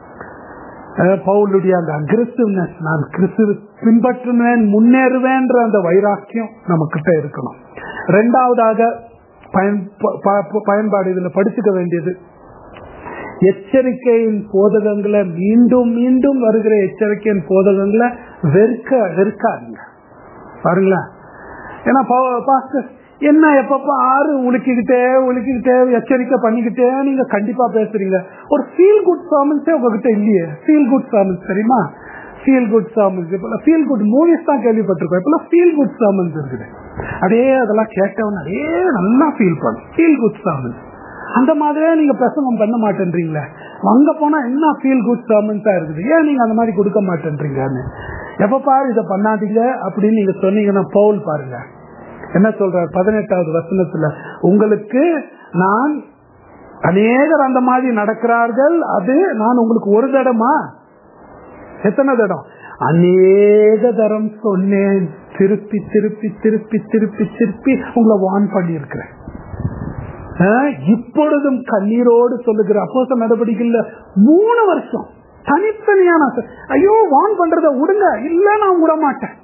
அஹ் பவுலுடைய அந்த அக்ரெசிவ்னஸ் நான் கிறிஸ்து பின்பற்றுவேன் முன்னேறுவேன்ற அந்த வைராக்கியம் நம்ம கிட்ட இருக்கணும் ரெண்டாவதாக பயன் ப- ப- பயன்பாடு இதுல படிச்சுக்க வேண்டியது எச்சரிக்கையின் போதகங்களை மீண்டும் மீண்டும் வருகிற எச்சரிக்கையின் போதகங்களை வெறுக்க வெறுக்காதீங்க பாருங்களேன் ஏன்னா பா- பாஸ்டர் என்ன எப்பப்ப ஆறு உலுக்கிக்கிட்டே உலுக்கிக்கிட்டே எச்சரிக்கை பண்ணிக்கிட்டே நீங்க கண்டிப்பா பேசுறீங்க ஒரு ஃபீல் குட் சாமன்ஸே உங்ககிட்ட இல்லையே ஃபீல் குட் சாமன்ஸ் தெரியுமா ஃபீல் குட் சாமன்ஸ் இப்ப ஃபீல் குட் மூவிஸ் தான் கேள்விப்பட்டிருக்கோம் இப்ப ஃபீல் குட் சாமன்ஸ் இருக்குது அதே அதெல்லாம் கேட்டவன் அதே நல்லா ஃபீல் பண்ணும் ஃபீல் குட் சாமன்ஸ் அந்த மாதிரியே நீங்க பிரசங்கம் பண்ண மாட்டேன்றீங்களே அங்க போனா என்ன ஃபீல் குட் சர்மன்ஸா இருக்குது ஏன் நீங்க அந்த மாதிரி கொடுக்க மாட்டேன்றீங்கன்னு எப்ப பாரு இதை பண்ணாதீங்க அப்படின்னு நீங்க சொன்னீங்கன்னா பவுல் பாருங்க என்ன சொல்றார் பதினெட்டாவது வசனத்துல உங்களுக்கு நான் அநேகர் அந்த மாதிரி நடக்கிறார்கள் அது நான் உங்களுக்கு ஒரு தடமா எத்தனை தடம் அநேக தரம் சொன்னேன் திருப்பி திருப்பி திருப்பி திருப்பி திருப்பி உங்களை வான் பண்ணியிருக்கிறேன் ஆஹ், இப்பொழுதும் கண்ணீரோடு சொல்லுகிற அப்போச நடவடிக்கையில் மூணு வருஷம் தனித்தனியா நான் சொ- ஐயோ வான் பண்றத விடுங்க இல்ல நான் விட மாட்டேன்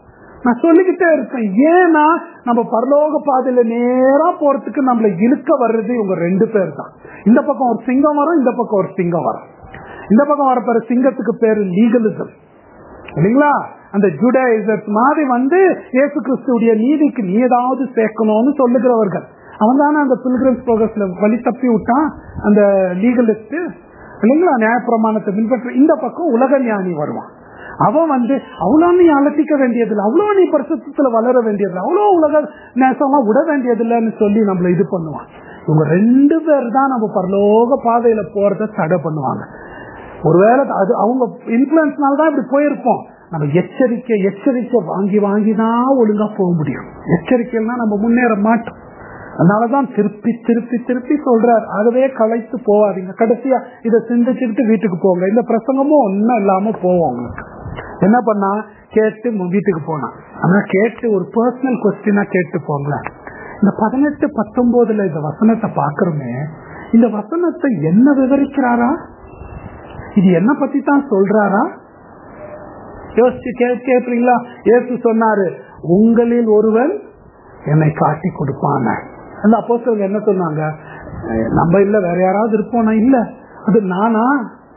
நான் சொல்லிக்கிட்டே இருக்கேன் ஏன்னா நம்ம பரலோக பாதையில நேரா போறதுக்கு நம்மள இழுக்க வர்றது இவங்க ரெண்டு பேர் தான் இந்த பக்கம் ஒரு சிங்கம் வரும் இந்த பக்கம் ஒரு சிங்கம் வரும் இந்த பக்கம் வரப்போற சிங்கத்துக்கு பேரு லீகலிசம் இல்லைங்களா அந்த ஜுடைசர்ஸ் மாதிரி வந்து இயேசு கிறிஸ்துடைய நீதிக்கு நீ ஏதாவது சேர்க்கணும்னு சொல்லுகிறவர்கள் அவன் தானே அந்த பில்கிரம்ஸ் ப்ரோக்ரஸ்ல வழி தப்பி விட்டான் அந்த லீகலிஸ்ட் இல்லைங்களா நியாயப்பிரமாணத்தை பின்பற்ற இந்த பக்கம் உலக ஞானி வருவான் அவன் வந்து அவ்வளோ நீ அலட்டிக்க வேண்டியதில்லை அவ்வளோ நீ பரிசுத்துல வளர வேண்டியதில்லை அவ்வளோ உலக நேசம்லாம் விட வேண்டியதில்லைன்னு சொல்லி நம்மள இது பண்ணுவான் இவங்க ரெண்டு பேர் தான் நம்ம பரலோக பாதையில போறத தடை பண்ணுவாங்க ஒருவேளை அது அவங்க இன்ஃபுளுன்ஸ்னால தான் இப்படி போயிருப்போம் நம்ம எச்சரிக்கை எச்சரிக்கை வாங்கி வாங்கி தான் ஒழுங்கா போக முடியும் எச்சரிக்கைன்னா நம்ம முன்னேற மாட்டோம் அதனாலதான் திருப்பி திருப்பி திருப்பி சொல்றார் ஆகவே களைத்து போவாதீங்க கடைசியா இதை சிந்திச்சுக்கிட்டு வீட்டுக்கு போங்க இந்த பிரசங்கமும் ஒன்னும் இல்லாம போவோம் உங்களுக்கு என்ன பண்ணா கேட்டு வீட்டுக்கு போனா ஆனா கேட்டு ஒரு பர்சனல் கொஸ்டினா கேட்டு போங்களேன் இந்த பதினெட்டு பத்தொன்பதுல இந்த வசனத்தை பாக்குறோமே இந்த வசனத்தை என்ன விவரிக்கிறாரா இது என்ன பத்தி தான் சொல்றாரா யோசிச்சு கேட்கிறீங்களா ஏசு சொன்னாரு உங்களில் ஒருவன் என்னை காட்டி கொடுப்பான அந்த அப்போ என்ன சொன்னாங்க நம்ம இல்ல வேற யாராவது இருப்போம் இல்ல அது நானா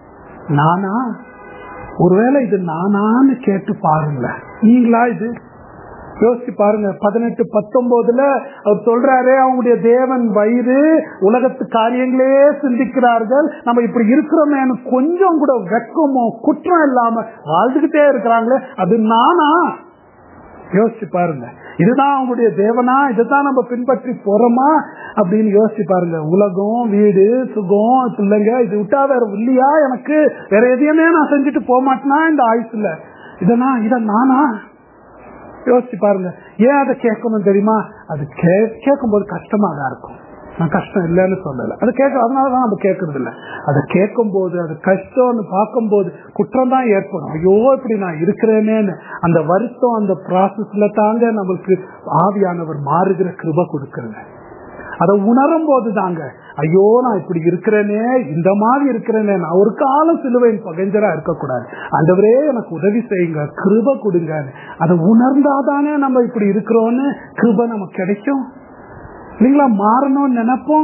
நானா ஒருவேளை இது நானான்னு கேட்டு பாருங்க நீங்களா இது யோசிச்சு பாருங்க பதினெட்டு பத்தொன்பதுல அவர் சொல்றாரு அவங்களுடைய தேவன் வயிறு உலகத்து காரியங்களே சிந்திக்கிறார்கள் நம்ம இப்படி இருக்கிறோமேனு கொஞ்சம் கூட வெக்கமோ குற்றம் இல்லாம வாழ்ந்துகிட்டே இருக்கிறாங்களே அது நானா யோசிச்சு பாருங்க இதுதான் அவங்களுடைய தேவனா இதுதான் நம்ம பின்பற்றி போறோமா அப்படின்னு யோசிச்சு பாருங்க உலகம் வீடு சுகம் பிள்ளைங்க இது விட்டா வேற இல்லையா எனக்கு வேற எதையுமே நான் செஞ்சுட்டு போக மாட்டேனா இந்த ஆயுசுல இதனா இத நானா யோசிச்சு பாருங்க ஏன் அதை கேட்கணும் தெரியுமா அது கேட்கும் போது கஷ்டமா தான் இருக்கும் நான் கஷ்டம் இல்லைன்னு சொல்லல அது கேட்க அதனாலதான் நம்ம கேட்கறது இல்லை அதை கேட்கும் போது அது கஷ்டம்னு பார்க்கும் போது குற்றம் தான் ஏற்படும் ஐயோ இப்படி நான் இருக்கிறேனேன்னு அந்த வருத்தம் அந்த ப்ராசஸ்ல தாங்க நம்மளுக்கு ஆவியானவர் மாறுகிற கிருப கொடுக்கறது அதை உணரும் போது தாங்க ஐயோ நான் இப்படி இருக்கிறேனே இந்த மாதிரி இருக்கிறேனே நான் ஒரு காலம் சிலுவையின் பகைஞ்சரா இருக்கக்கூடாது ஆண்டவரே எனக்கு உதவி செய்யுங்க கிருப கொடுங்க அதை உணர்ந்தாதானே நம்ம இப்படி இருக்கிறோன்னு கிருப நமக்கு கிடைக்கும் இல்லைங்களா மாறணும்னு நினைப்போம்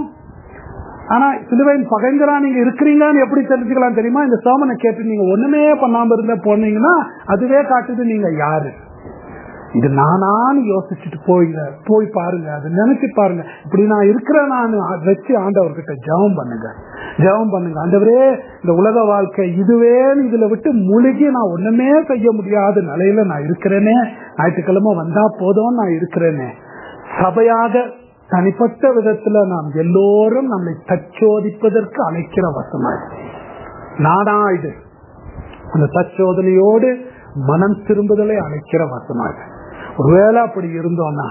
ஆனா சிலுவையின் பகைஞ்சரா நீங்க இருக்கிறீங்கன்னு எப்படி தெரிஞ்சுக்கலாம் தெரியுமா இந்த சோமனை கேட்டு நீங்க ஒண்ணுமே பண்ணாம இருந்த போனீங்கன்னா அதுவே காட்டுது நீங்க யாரு இது நானான்னு யோசிச்சுட்டு போயிங்க போய் பாருங்க அது நினைச்சு பாருங்க இப்படி நான் இருக்கிறேன் நான் வச்சு ஆண்டவர்கிட்ட ஜெபம் பண்ணுங்க ஜெபம் பண்ணுங்க ஆண்டவரே இந்த உலக வாழ்க்கை இதுவே இதுல விட்டு முழுகி நான் ஒண்ணுமே செய்ய முடியாத நிலையில நான் இருக்கிறேனே ஞாயிற்றுக்கிழமை வந்தா போதும் நான் இருக்கிறேனே சபையாக தனிப்பட்ட விதத்துல நாம் எல்லோரும் நம்மை தச்சோதிப்பதற்கு அழைக்கிற வசமா நானா இது அந்த தச்சோதனையோடு மனம் திரும்புதலை அழைக்கிற வசமாக ஒருவேளை அப்படி இருந்தோம்னா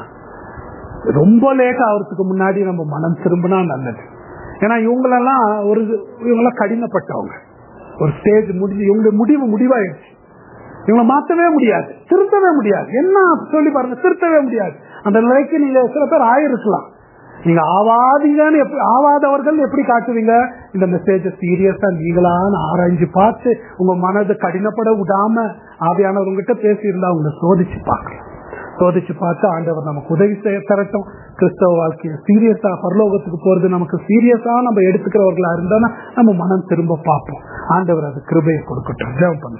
ரொம்ப லேட் ஆகிறதுக்கு முன்னாடி நம்ம மனம் திரும்பினா நல்லது ஏன்னா இவங்களெல்லாம் ஒரு இவங்கெல்லாம் கடினப்பட்டவங்க ஒரு ஸ்டேஜ் முடிஞ்சு இவங்களுடைய முடிவு முடிவாயிருச்சு இவங்களை மாத்தவே முடியாது திருத்தவே முடியாது என்ன சொல்லி பாருங்க திருத்தவே முடியாது அந்த நிலைக்கு நீங்க சில பேர் ஆயிருக்கலாம் நீங்க ஆவாதீங்கன்னு எப்படி ஆவாதவர்கள் எப்படி காட்டுவீங்க இந்த மெசேஜ சீரியஸா நீங்களான்னு ஆராய்ஞ்சு பார்த்து உங்க மனதை கடினப்பட விடாம ஆவியானவர்கிட்ட பேசி இருந்தா அவங்களை சோதிச்சு பார்க்கலாம் சோதிச்சு பார்த்து ஆண்டவர் நமக்கு உதவி செய்ய தரட்டும் கிறிஸ்தவ வாழ்க்கையை சீரியஸா பரலோகத்துக்கு போறது நமக்கு சீரியஸா நம்ம எடுத்துக்கிறவர்களா இருந்தா நம்ம மனம் திரும்ப பார்ப்போம் ஆண்டவர் அது கிருபையை கொடுக்கட்டும் ஜெபம் பண்ணு